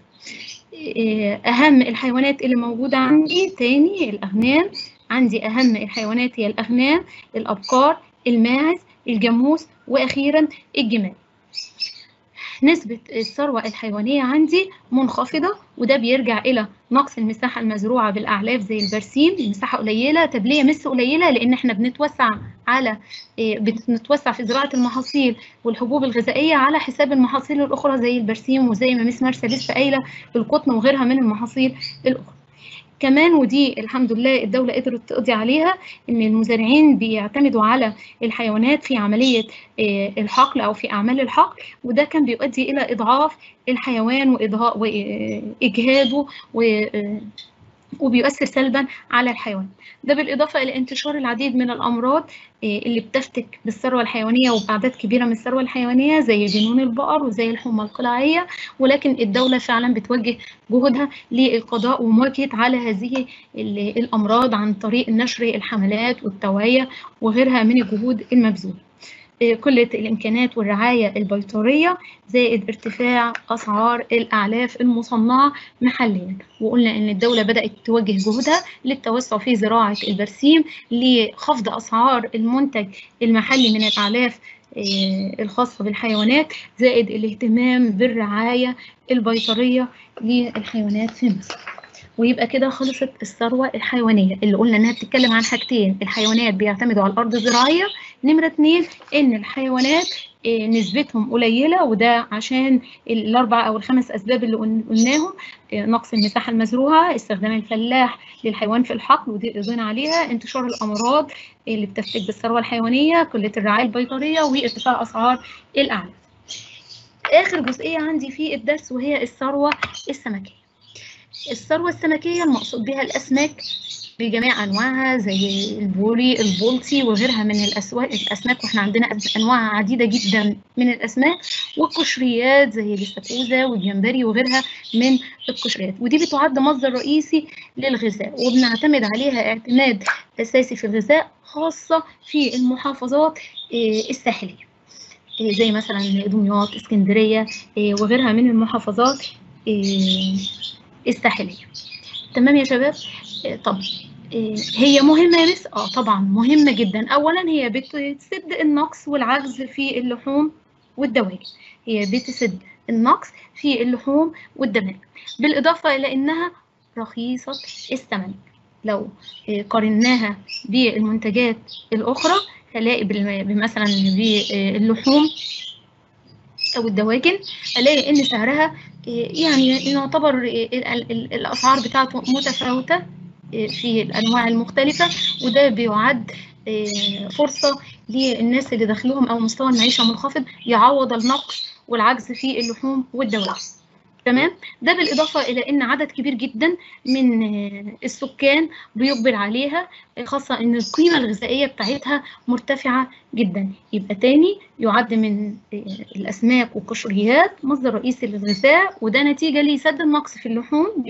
أهم الحيوانات اللي موجودة عندي تاني الأغنام عندي أهم الحيوانات هي الأغنام الأبقار الماعز الجاموس وأخيرا الجمال نسبة الثروة الحيوانية عندي منخفضة وده بيرجع إلى نقص المساحة المزروعة بالأعلاف زي البرسيم المساحة قليلة طب ليه مس قليلة؟ لأن إحنا بنتوسع على بنتوسع في زراعة المحاصيل والحبوب الغذائية على حساب المحاصيل الأخرى زي البرسيم وزي ما مس مرسى لسه قايلة القطن وغيرها من المحاصيل الأخرى. كمان ودي الحمد لله الدولة قدرت تقضي عليها إن المزارعين بيعتمدوا على الحيوانات في عملية الحقل أو في أعمال الحقل وده كان بيؤدي إلى إضعاف الحيوان وإجهاده وبيؤثر سلبا على الحيوان ده بالإضافة إلى انتشار العديد من الأمراض اللي بتفتك بالثروة الحيوانية وبأعداد كبيرة من الثروة الحيوانية زي جنون البقر وزي الحمى القلاعية ولكن الدولة فعلا بتوجه جهودها للقضاء ومواجهة على هذه الأمراض عن طريق نشر الحملات والتوعية وغيرها من الجهود المبذولة. قلة الإمكانات والرعاية البيطرية زائد ارتفاع أسعار الأعلاف المصنعة محليا وقلنا إن الدولة بدأت توجه جهودها للتوسع في زراعة البرسيم لخفض أسعار المنتج المحلي من الأعلاف الخاصة بالحيوانات زائد الاهتمام بالرعاية البيطرية للحيوانات في مصر ويبقى كده خلصت الثروة الحيوانية اللي قلنا إنها بتتكلم عن حاجتين الحيوانات بيعتمدوا على الأرض الزراعية نمرة اتنين إن الحيوانات نسبتهم قليلة وده عشان الأربع أو الخمس أسباب اللي قلناهم نقص المساحة المزروعة استخدام الفلاح للحيوان في الحقل ودي قضينا عليها انتشار الأمراض اللي بتفتك بالثروة الحيوانية قلة الرعاية البيطرية وارتفاع أسعار الأعلاف آخر جزئية عندي في الدرس وهي الثروة السمكية الثروة السمكية المقصود بها الأسماك بجميع أنواعها زي البوري البلطي وغيرها من الأسواق الأسماك وإحنا عندنا أنواع عديدة جدا من الأسماك والقشريات زي الاستاكوزا والجمبري وغيرها من القشريات ودي بتعد مصدر رئيسي للغذاء وبنعتمد عليها اعتماد أساسي في الغذاء خاصة في المحافظات الساحلية زي مثلا دمياط اسكندرية وغيرها من المحافظات الساحلية تمام يا شباب طب هي مهمة يا مس؟ اه طبعا مهمة جدا أولا هي بتسد النقص والعجز في اللحوم والدواجن هي بتسد النقص في اللحوم والدواجن بالإضافة إلى إنها رخيصة الثمن لو قارناها بالمنتجات الأخرى هلاقي مثلا باللحوم أو الدواجن ألاقي إن سعرها يعني يعتبر الأسعار بتاعته متفاوتة في الأنواع المختلفة وده بيعد فرصة للناس اللي دخلهم أو مستوى المعيشة منخفض يعوض النقص والعجز في اللحوم والدواجن تمام ده بالإضافة إلى أن عدد كبير جدا من السكان بيقبل عليها خاصة أن القيمة الغذائية بتاعتها مرتفعة جدا يبقى تاني يعد من الأسماك والقشريات مصدر رئيسي للغذاء وده نتيجة لسد النقص في اللحوم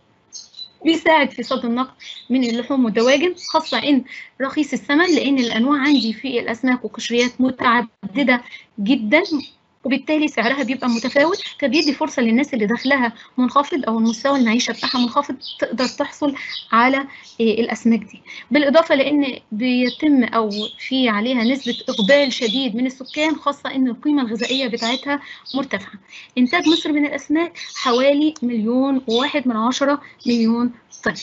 بيساعد في سد النقص من اللحوم والدواجن خاصة إن رخيص الثمن لأن الأنواع عندي في الأسماك والقشريات متعددة جدا وبالتالي سعرها بيبقى متفاوت فبيدي فرصة للناس اللي دخلها منخفض أو المستوى المعيشة بتاعها منخفض تقدر تحصل على الأسماك دي بالإضافة لأن بيتم أو في عليها نسبة إقبال شديد من السكان خاصة إن القيمة الغذائية بتاعتها مرتفعة إنتاج مصر من الأسماك حوالي مليون وواحد من عشرة مليون طن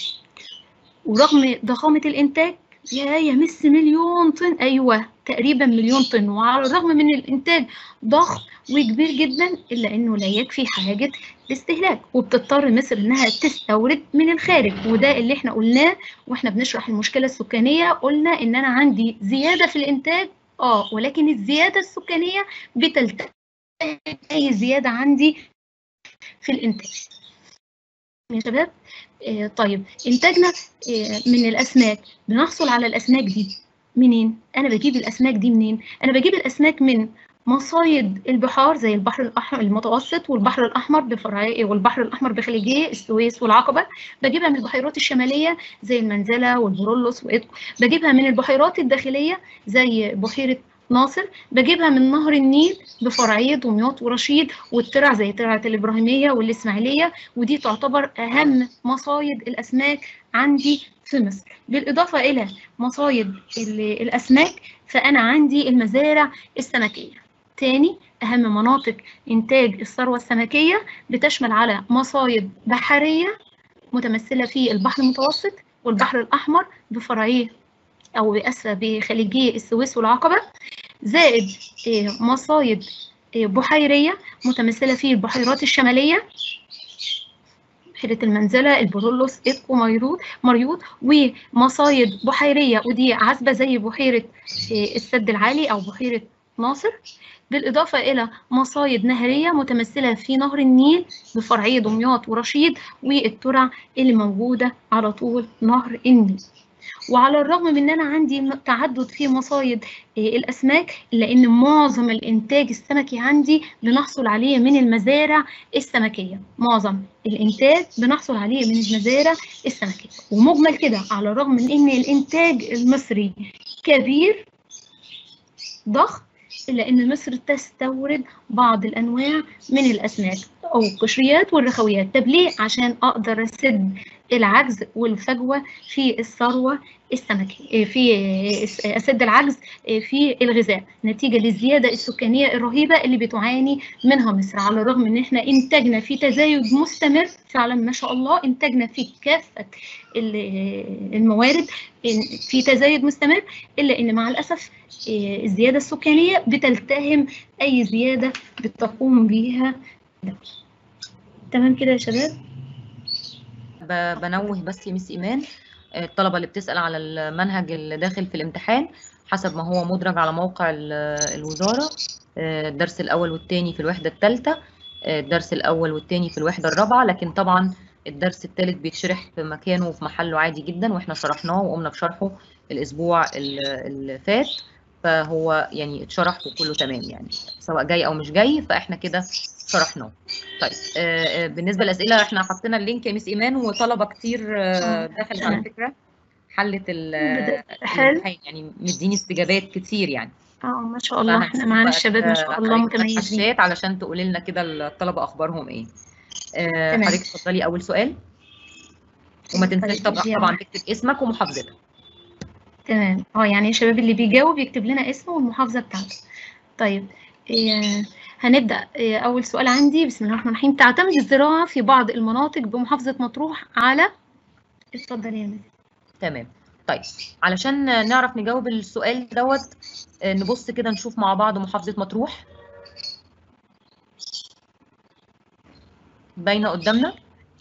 ورغم ضخامة الإنتاج يا يمس مليون طن أيوة تقريبا مليون طن وعلى الرغم من الإنتاج ضخم وكبير جدا إلا إنه لا يكفي حاجة الاستهلاك وبتضطر مصر إنها تستورد من الخارج وده اللي إحنا قلناه وإحنا بنشرح المشكلة السكانية قلنا إن أنا عندي زيادة في الإنتاج آه ولكن الزيادة السكانية بتلتهي أي زيادة عندي في الإنتاج يا شباب آه طيب إنتاجنا آه من الأسماك بنحصل على الأسماك دي منين؟ أنا بجيب الأسماك دي منين؟ أنا بجيب الأسماك من مصايد البحار زي البحر الأحمر المتوسط والبحر الأحمر بفرعيه والبحر الأحمر بخليجيه السويس والعقبة بجيبها من البحيرات الشمالية زي المنزلة والبرولوس وإدكو بجيبها من البحيرات الداخلية زي بحيرة ناصر بجيبها من نهر النيل بفرعيه دمياط ورشيد والترع زي ترعه الابراهيميه والاسماعيليه ودي تعتبر اهم مصايد الاسماك عندي في مصر بالاضافه الى مصايد الاسماك فانا عندي المزارع السمكيه تاني اهم مناطق انتاج الثروه السمكيه بتشمل على مصايد بحريه متمثله في البحر المتوسط والبحر الاحمر بفرعيه او اسفه بخليجي السويس والعقبه زائد مصايد بحيريه متمثله في البحيرات الشماليه بحيرة المنزلة البرولوس إدكو ميرود مريوط ومصايد بحيرية ودي عذبة زي بحيرة السد العالي أو بحيرة ناصر بالإضافة إلى مصايد نهرية متمثلة في نهر النيل بفرعي دمياط ورشيد والترع اللي موجودة على طول نهر النيل وعلى الرغم من ان انا عندي تعدد في مصايد الاسماك الا ان معظم الانتاج السمكي عندي بنحصل عليه من المزارع السمكيه معظم الانتاج بنحصل عليه من المزارع السمكيه ومجمل كده على الرغم من ان الانتاج المصري كبير ضخم إلا أن مصر تستورد بعض الأنواع من الأسماك أو القشريات والرخويات طب ليه؟ عشان أقدر أسد العجز والفجوة في الثروة السمكية في أسد العجز في الغذاء نتيجة للزيادة السكانية الرهيبة اللي بتعاني منها مصر على الرغم ان احنا انتاجنا في تزايد مستمر فعلا ما شاء الله انتاجنا في كافة الموارد في تزايد مستمر الا ان مع الاسف الزيادة السكانية بتلتهم اي زيادة بتقوم بيها دولة تمام كده يا شباب بنوه بس يا مس ايمان الطلبه اللي بتسال على المنهج اللي داخل في الامتحان حسب ما هو مدرج على موقع الوزاره الدرس الاول والثاني في الوحده الثالثه الدرس الاول والثاني في الوحده الرابعه لكن طبعا الدرس الثالث بيتشرح في مكانه وفي محله عادي جدا واحنا شرحناه وقمنا بشرحه الاسبوع اللي فات فهو يعني اتشرح وكله تمام يعني سواء جاي او مش جاي فاحنا كده شرحناه طيب آه بالنسبه للاسئله احنا حطينا اللينك يا مس ايمان وطلبه كتير آه دخلت على فكره حلت الامتحان يعني مديني استجابات كتير يعني اه ما شاء الله احنا معانا الشباب ما شاء الله متميزين الشات علشان تقولي لنا كده الطلبه اخبارهم ايه آه حضرتك اتفضلي اول سؤال وما تنساش طبعا طبعا تكتب اسمك ومحافظتك تمام اه يعني الشباب اللي بيجاوب يكتب لنا اسمه والمحافظه بتاعته طيب إيه هنبدا إيه اول سؤال عندي بسم الله الرحمن الرحيم تعتمد الزراعه في بعض المناطق بمحافظه مطروح على اتفضل يا مدى تمام طيب علشان نعرف نجاوب السؤال دوت نبص كده نشوف مع بعض محافظه مطروح باينه قدامنا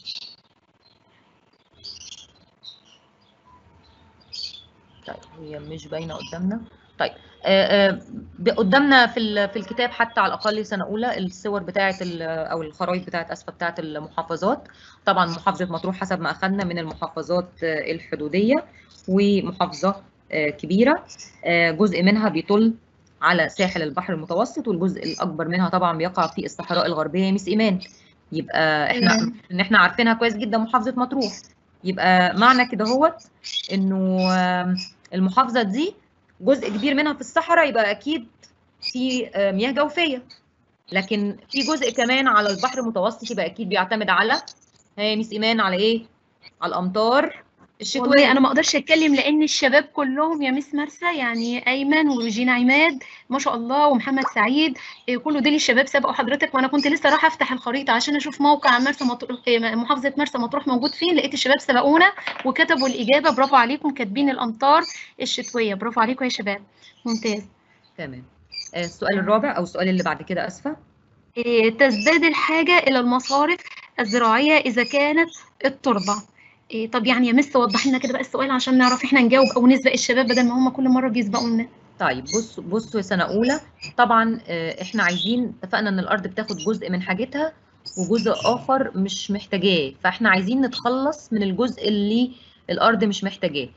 طيب هي مش باينه قدامنا طيب آآ آآ قدامنا في في الكتاب حتى على الاقل سنه اولى الصور بتاعه او الخرائط بتاعه اسفه بتاعه المحافظات طبعا محافظه مطروح حسب ما اخذنا من المحافظات الحدوديه ومحافظه كبيره جزء منها بيطل على ساحل البحر المتوسط والجزء الاكبر منها طبعا بيقع في الصحراء الغربيه يا مس ايمان يبقى احنا ان احنا عارفينها كويس جدا محافظه مطروح يبقى معنى كده هوت انه المحافظه دي جزء كبير منها في الصحراء يبقى اكيد في مياه جوفيه لكن في جزء كمان على البحر المتوسط يبقى اكيد بيعتمد على هي ميس ايمان على ايه على الامطار الشتويه والله انا ما اقدرش اتكلم لان الشباب كلهم يا مس مرسى يعني ايمن وجينا عماد ما شاء الله ومحمد سعيد كل دول الشباب سبقوا حضرتك وانا كنت لسه رايحه افتح الخريطه عشان اشوف موقع مرسى مطروح محافظه مرسى مطروح موجود فين لقيت الشباب سبقونا وكتبوا الاجابه برافو عليكم كاتبين الامطار الشتويه برافو عليكم يا شباب ممتاز تمام السؤال الرابع او السؤال اللي بعد كده اسفه تزداد الحاجه الى المصارف الزراعيه اذا كانت التربه إيه طب يعني يا مس وضح لنا كده بقى السؤال عشان نعرف احنا نجاوب او نسبق الشباب بدل ما هم كل مره بيسبقونا طيب بص بصوا يا سنه اولى طبعا احنا عايزين اتفقنا ان الارض بتاخد جزء من حاجتها وجزء اخر مش محتاجاه فاحنا عايزين نتخلص من الجزء اللي الارض مش محتاجاه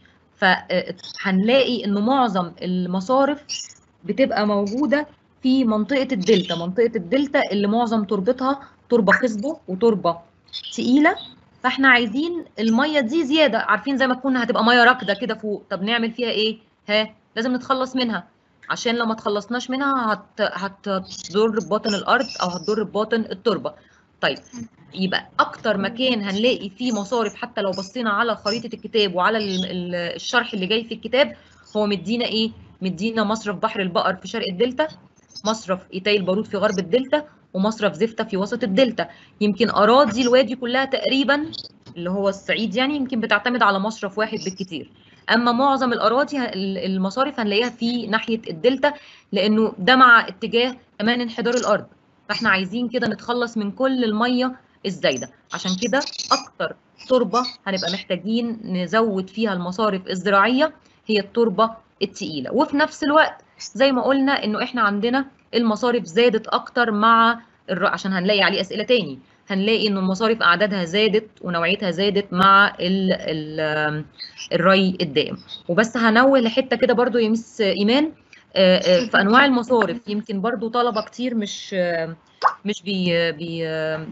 فهنلاقي ان معظم المصارف بتبقى موجوده في منطقه الدلتا منطقه الدلتا اللي معظم تربتها تربه خصبه وتربه تقيله فاحنا عايزين الميه دي زياده عارفين زي ما تكون هتبقى ميه راكده كده فوق طب نعمل فيها ايه ها لازم نتخلص منها عشان لو ما تخلصناش منها هت... هتضر بباطن الارض او هتضر بباطن التربه طيب يبقى اكتر مكان هنلاقي فيه مصارف حتى لو بصينا على خريطه الكتاب وعلى الشرح اللي جاي في الكتاب هو مدينا ايه مدينا مصرف بحر البقر في شرق الدلتا مصرف ايتاي البارود في غرب الدلتا ومصرف زفته في وسط الدلتا يمكن اراضي الوادي كلها تقريبا اللي هو الصعيد يعني يمكن بتعتمد على مصرف واحد بالكتير اما معظم الاراضي المصارف هنلاقيها في ناحيه الدلتا لانه ده مع اتجاه كمان انحدار الارض فاحنا عايزين كده نتخلص من كل الميه الزايده عشان كده اكتر تربه هنبقى محتاجين نزود فيها المصارف الزراعيه هي التربه التقيله وفي نفس الوقت زي ما قلنا انه احنا عندنا المصارف زادت اكتر مع الر... عشان هنلاقي عليه اسئله تاني هنلاقي ان المصارف اعدادها زادت ونوعيتها زادت مع ال... ال... الري الدائم وبس هنوه لحته كده برضو يا مس ايمان في انواع المصارف يمكن برضو طلبه كتير مش مش بي... بي...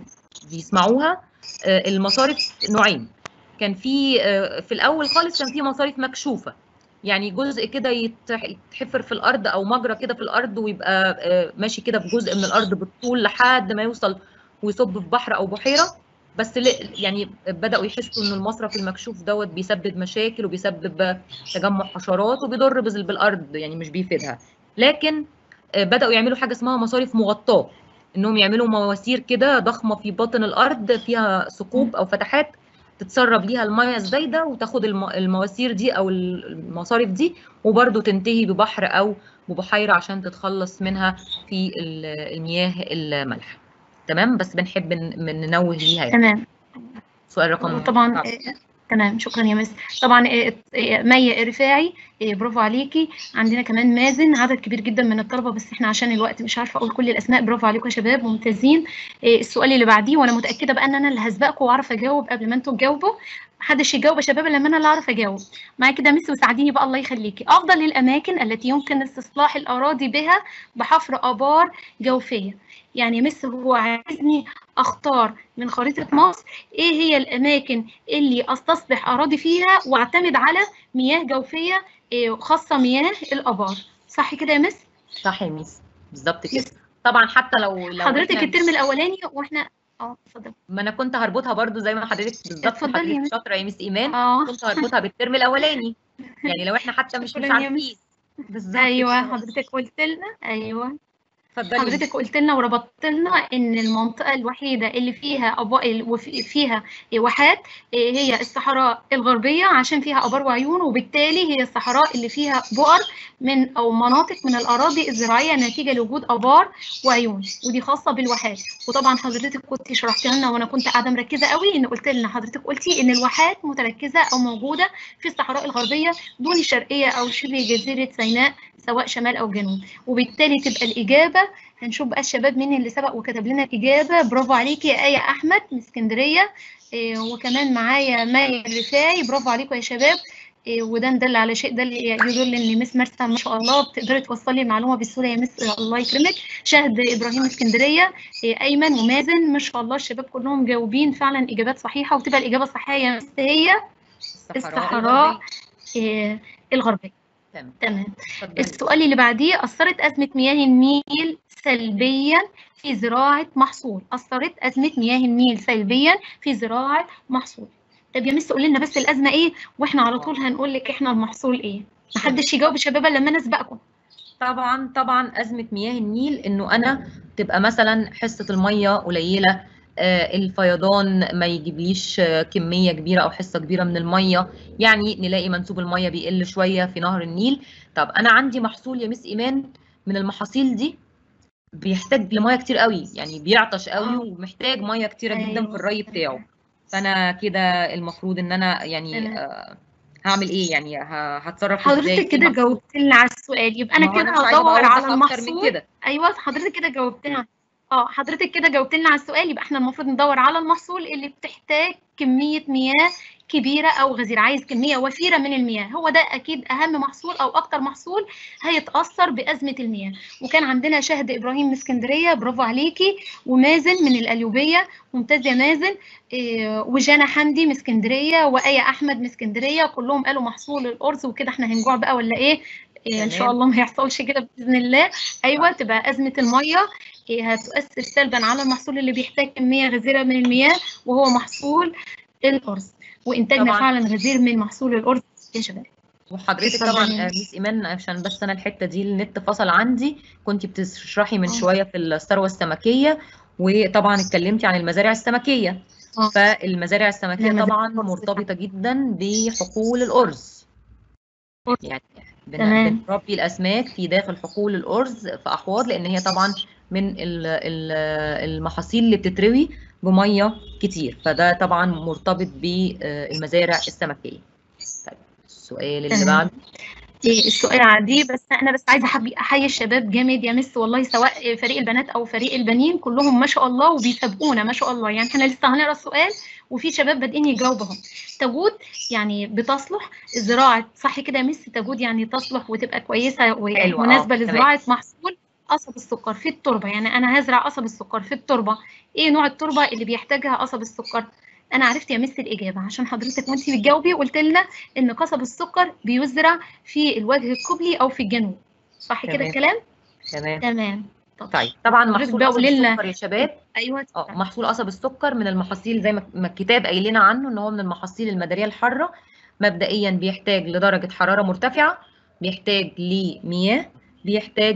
بيسمعوها المصارف نوعين كان في في الاول خالص كان في مصارف مكشوفه يعني جزء كده يتحفر في الارض او مجرى كده في الارض ويبقى ماشي كده بجزء من الارض بالطول لحد ما يوصل ويصب في بحر او بحيره بس يعني بداوا يحسوا ان المصرف المكشوف دوت بيسبب مشاكل وبيسبب تجمع حشرات وبيضر بالارض يعني مش بيفيدها لكن بداوا يعملوا حاجه اسمها مصارف مغطاه انهم يعملوا مواسير كده ضخمه في باطن الارض فيها ثقوب او فتحات تتسرب ليها الميه الزايده وتاخد المواسير دي او المصارف دي وبرده تنتهي ببحر او ببحيره عشان تتخلص منها في المياه المالحه تمام بس بنحب ننوه ليها يعني. تمام سؤال رقم طبعا تمام شكرا يا مس طبعا مي رفاعي برافو عليكي عندنا كمان مازن عدد كبير جدا من الطلبه بس احنا عشان الوقت مش عارفه اقول كل الاسماء برافو عليكم يا شباب ممتازين السؤال اللي بعديه وانا متاكده بقى ان انا اللي هسبقكم واعرف اجاوب قبل ما انتم تجاوبوا محدش يجاوب يا شباب الا لما انا اللي اعرف اجاوب معايا كده مس وساعديني بقى الله يخليكي افضل الاماكن التي يمكن استصلاح الاراضي بها بحفر ابار جوفيه يعني مس هو عايزني اختار من خريطه مصر ايه هي الاماكن اللي استصلح اراضي فيها واعتمد على مياه جوفيه خاصه مياه الابار صح كده يا مس صح يا مس بالظبط كده طبعا حتى لو لو حضرتك الترم الاولاني واحنا اه اتفضل ما انا كنت هربطها برضو زي ما حضرتك بالظبط حضرتك شاطره يا مس ايمان اه كنت هربطها بالترم الاولاني يعني لو احنا حتى مش مش عارفين بالظبط ايوه حضرتك قلت لنا ايوه اتفضلي حضرتك قلت لنا وربطت لنا ان المنطقه الوحيده اللي فيها ابار وفيها واحات هي الصحراء الغربيه عشان فيها ابار وعيون وبالتالي هي الصحراء اللي فيها بؤر من او مناطق من الاراضي الزراعيه نتيجه لوجود ابار وعيون ودي خاصه بالواحات وطبعا حضرتك كنت شرحتها لنا وانا كنت قاعده مركزه قوي ان قلت لنا حضرتك قلتي ان الواحات متركزه او موجوده في الصحراء الغربيه دون الشرقيه او شبه جزيره سيناء سواء شمال او جنوب وبالتالي تبقى الاجابه هنشوف بقى الشباب مين اللي سبق وكتب لنا الاجابه برافو عليكي يا ايه احمد من اسكندريه إيه وكمان معايا ماي الرفاعي برافو عليكم يا شباب إيه وده ندل على شيء ده اللي يدل ان مس مرسى ما شاء الله بتقدري توصلي المعلومه بسهوله يا مس الله يكرمك شهد ابراهيم اسكندريه إيه ايمن ومازن ما شاء الله الشباب كلهم جاوبين فعلا اجابات صحيحه وتبقى الاجابه الصحيحه يا مس هي الصحراء إيه الغربيه تمام تمام السؤال اللي بعديه أثرت أزمة مياه النيل سلبيا في زراعة محصول أثرت أزمة مياه النيل سلبيا في زراعة محصول طب يا مس قولي لنا بس الأزمة إيه وإحنا على طول هنقول لك إحنا المحصول إيه محدش يجاوب يا شباب لما أنا أسبقكم طبعا طبعا أزمة مياه النيل إنه أنا تبقى مثلا حصة المية قليلة الفيضان ما يجيبليش كمية كبيرة أو حصة كبيرة من المية يعني نلاقي منسوب المية بيقل شوية في نهر النيل طب أنا عندي محصول يا مس إيمان من المحاصيل دي بيحتاج لمية كتير قوي يعني بيعطش قوي ومحتاج مية كتيرة جدا في الري بتاعه فأنا كده المفروض إن أنا يعني آه هعمل ايه يعني هتصرف ازاي حضرتك كده جاوبت لنا على السؤال يبقى انا كده هدور على المحصول ايوه حضرتك كده جاوبتنا اه حضرتك كده جاوبت لنا على السؤال يبقى احنا المفروض ندور على المحصول اللي بتحتاج كميه مياه كبيره او غزيره عايز كميه وفيره من المياه هو ده اكيد اهم محصول او اكتر محصول هيتاثر بازمه المياه وكان عندنا شهد ابراهيم من اسكندريه برافو عليكي ومازن من القليوبيه ممتاز يا مازن إيه وجانا حمدي من اسكندريه وايه احمد من اسكندريه كلهم قالوا محصول الارز وكده احنا هنجوع بقى ولا ايه إيه ان شاء الله ما يحصلش كده باذن الله ايوه تبقى ازمه الميه هتؤثر سلبا على المحصول اللي بيحتاج كميه غزيره من المياه وهو محصول الارز وانتاجنا طبعا. فعلا غزير من محصول الارز يا شباب وحضرتك طبعا ميس ايمان عشان بس انا الحته دي النت فصل عندي كنت بتشرحي من شويه في الثروه السمكيه وطبعا اتكلمتي عن المزارع السمكيه أوه. فالمزارع السمكيه طبعا مرتبطه جدا بحقول الارز يعني بنربي الاسماك في داخل حقول الارز في احواض لان هي طبعا من المحاصيل اللي بتتروي بميه كتير فده طبعا مرتبط بالمزارع السمكيه طيب السؤال اللي بعده إيه السؤال عادي بس انا بس عايزه احيي احيي الشباب جامد يا مس والله سواء فريق البنات او فريق البنين كلهم ما شاء الله وبيسابقونا ما شاء الله يعني احنا لسه هنقرا السؤال وفي شباب بادئين يجاوبوا اهو تجود يعني بتصلح زراعه صح كده يا مس تجود يعني تصلح وتبقى كويسه حلو، آه، ومناسبه تمام. لزراعه محصول قصب السكر في التربه يعني انا هزرع قصب السكر في التربه ايه نوع التربه اللي بيحتاجها قصب السكر انا عرفت يا مس الاجابه عشان حضرتك وانت بتجاوبي قلت لنا ان قصب السكر بيزرع في الوجه القبلي او في الجنوب صح كده تمام. الكلام تمام تمام طب طيب طبعا حضرتك محصول بقى قصب قولي لنا- السكر يا شباب ايوه اه محصول قصب السكر من المحاصيل زي ما ما الكتاب قايل لنا عنه ان هو من المحاصيل المداريه الحاره مبدئيا بيحتاج لدرجه حراره مرتفعه بيحتاج لمياه بيحتاج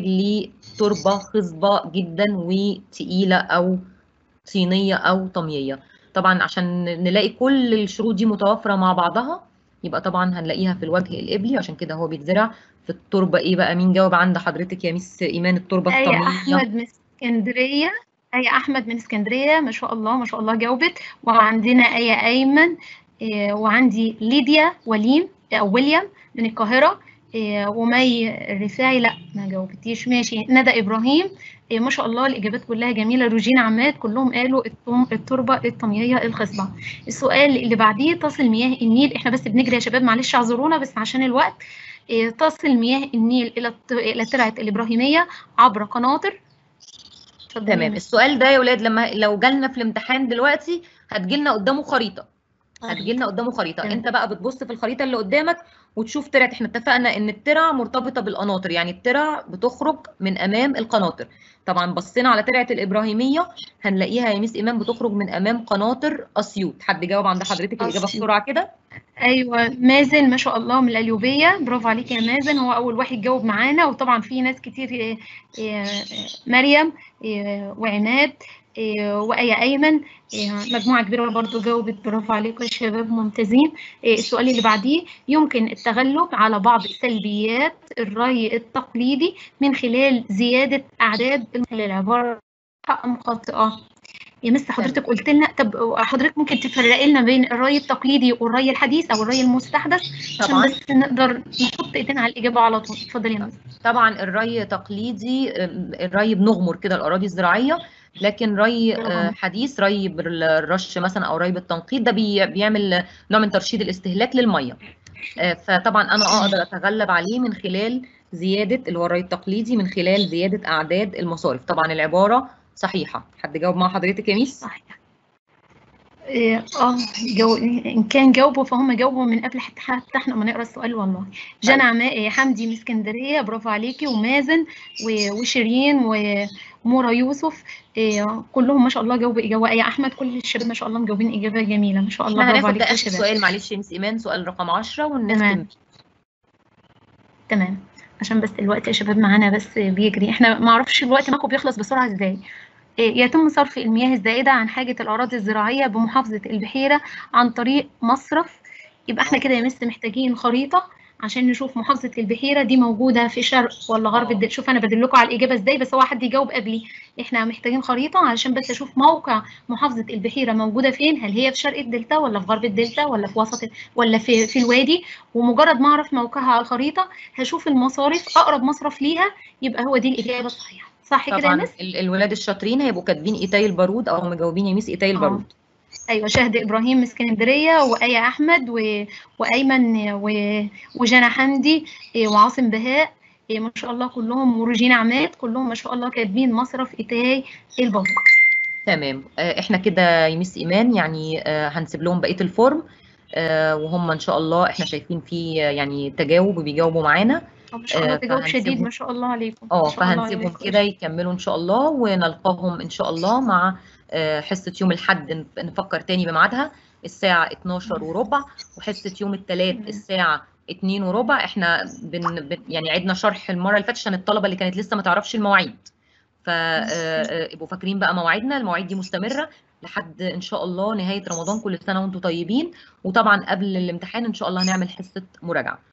لتربه خصبه جدا وتقيله او طينيه او طمييه طبعا عشان نلاقي كل الشروط دي متوافره مع بعضها يبقى طبعا هنلاقيها في الوجه القبلي عشان كده هو بيتزرع في التربه ايه بقى مين جاوب عند حضرتك يا مس ايمان التربه اي الطميه احمد من اسكندريه اي احمد من اسكندريه ما شاء الله ما شاء الله جاوبت وعندنا اي ايمن إيه، وعندي ليديا وليم او ويليام من القاهره إيه، ومي الرفاعي لا ما جاوبتيش ماشي ندى ابراهيم إيه، ما شاء الله الاجابات كلها جميله روجينا عماد كلهم قالوا التم- التربه الطمييه الخصبه السؤال اللي بعديه تصل مياه النيل احنا بس بنجري يا شباب معلش اعذرونا بس عشان الوقت إيه، تصل مياه النيل الى الت- الى ترعه الابراهيميه عبر قناطر اتفضلي يا تمام مس. السؤال ده يا ولاد لما لو جالنا في الامتحان دلوقتي هتجيلنا قدامه خريطه هتجيلنا قدامه خريطه تمام. انت بقى بتبص في الخريطه اللي قدامك وتشوف ترعه احنا اتفقنا ان الترع مرتبطه بالقناطر يعني الترع بتخرج من امام القناطر طبعا بصينا على ترعه الابراهيميه هنلاقيها يا ميس ايمان بتخرج من امام قناطر اسيوط حد جاوب عند حضرتك الاجابه أسيوط. بسرعه كده ايوه مازن ما شاء الله من القليوبيه برافو عليك يا مازن هو اول واحد جاوب معانا وطبعا في ناس كتير إيه، إيه، مريم إيه، وعماد إيه، وآية أيمن إيه، مجموعة كبيرة برضو جاوبت برافو عليكم يا شباب ممتازين إيه، السؤال اللي بعديه يمكن التغلب على بعض سلبيات الري التقليدي من خلال زيادة أعداد العبارة أم خاطئة يا مس حضرتك قلت لنا طب حضرتك ممكن تفرقي لنا بين الري التقليدي والري الحديث او الري المستحدث عشان طبعا بس نقدر نحط ايدينا على الاجابه على طول اتفضلي يا مس طبعا الري تقليدي آم، الري بنغمر كده الاراضي الزراعيه لكن ري طبعاً. آه، حديث ري بالرش مثلا او ري بالتنقيط ده بي- بيعمل نوع من ترشيد الاستهلاك للميه آه، فطبعا انا اقدر اتغلب عليه من خلال زياده اللي هو الري التقليدي من خلال زياده اعداد المصارف طبعا العباره صحيحه حد جاوب مع حضرتك يا ميس صحيح إيه، اه جو... ان كان جاوبوا فهم جاوبوا من قبل حتى حتى احنا ما نقرا السؤال والله جنى عماء إيه، حمدي من اسكندريه برافو عليكي ومازن و... وشيرين ومورا يوسف إيه، كلهم ما شاء الله جاوبوا اجابه يا احمد كل الشباب ما شاء الله مجاوبين اجابه جميله ما شاء الله احنا برافو هناخد ده عليكم يا اخر شباب سؤال معلش يا ميس ايمان سؤال رقم 10 ونختم تمام. تمام عشان بس الوقت يا شباب معانا بس بيجري احنا ما اعرفش الوقت معاكم بيخلص بسرعه ازاي إيه، يتم صرف المياه الزائده عن حاجه الاراضي الزراعيه بمحافظه البحيره عن طريق مصرف يبقى احنا كده يا مس محتاجين خريطه عشان نشوف محافظه البحيره دي موجوده في شرق ولا غرب آه. الدلتا شوف انا بدلكم على الاجابه ازاي بس هو حد يجاوب قبلي احنا محتاجين خريطه علشان بس اشوف موقع محافظه البحيره موجوده فين هل هي في شرق الدلتا ولا في غرب الدلتا ولا في وسط ولا في في الوادي ومجرد ما اعرف موقعها على الخريطه هشوف المصارف اقرب مصرف ليها يبقى هو دي الاجابه الصحيحه صح كده يا طبعا مس ال- الولاد الشاطرين هيبقوا كاتبين ايتاي البارود او مجاوبين يا ميس ايتاي آه. البارود ايوه شهد ابراهيم من اسكندريه وايه احمد و... وايمن و... وجنى حمدي إيه، وعاصم بهاء إيه، ما شاء الله كلهم وروجينا عماد كلهم ما شاء الله كاتبين مصرف ايتاي البابا تمام آه، احنا كده يا ميس ايمان يعني آه، هنسيب لهم بقيه الفورم آه، وهم ان شاء الله احنا شايفين في آه، يعني تجاوب وبيجاوبوا معانا ما شاء الله آه، تجاوب شديد فهنسيبهم- ما شاء الله عليكم اه ما شاء الله فهنسيبهم عليكم. كده يكملوا ان شاء الله ونلقاهم ان شاء الله مع آه، حصه يوم الاحد نفكر تاني بميعادها الساعه 12 وربع وحصه يوم الثلاث تمام. الساعه 2 وربع احنا بن بن يعني عدنا شرح المره اللي فاتت عشان الطلبه اللي كانت لسه ما تعرفش المواعيد فابقوا فاكرين بقى مواعيدنا المواعيد دي مستمره لحد ان شاء الله نهايه رمضان كل سنه وانتم طيبين وطبعا قبل الامتحان ان شاء الله هنعمل حصه مراجعه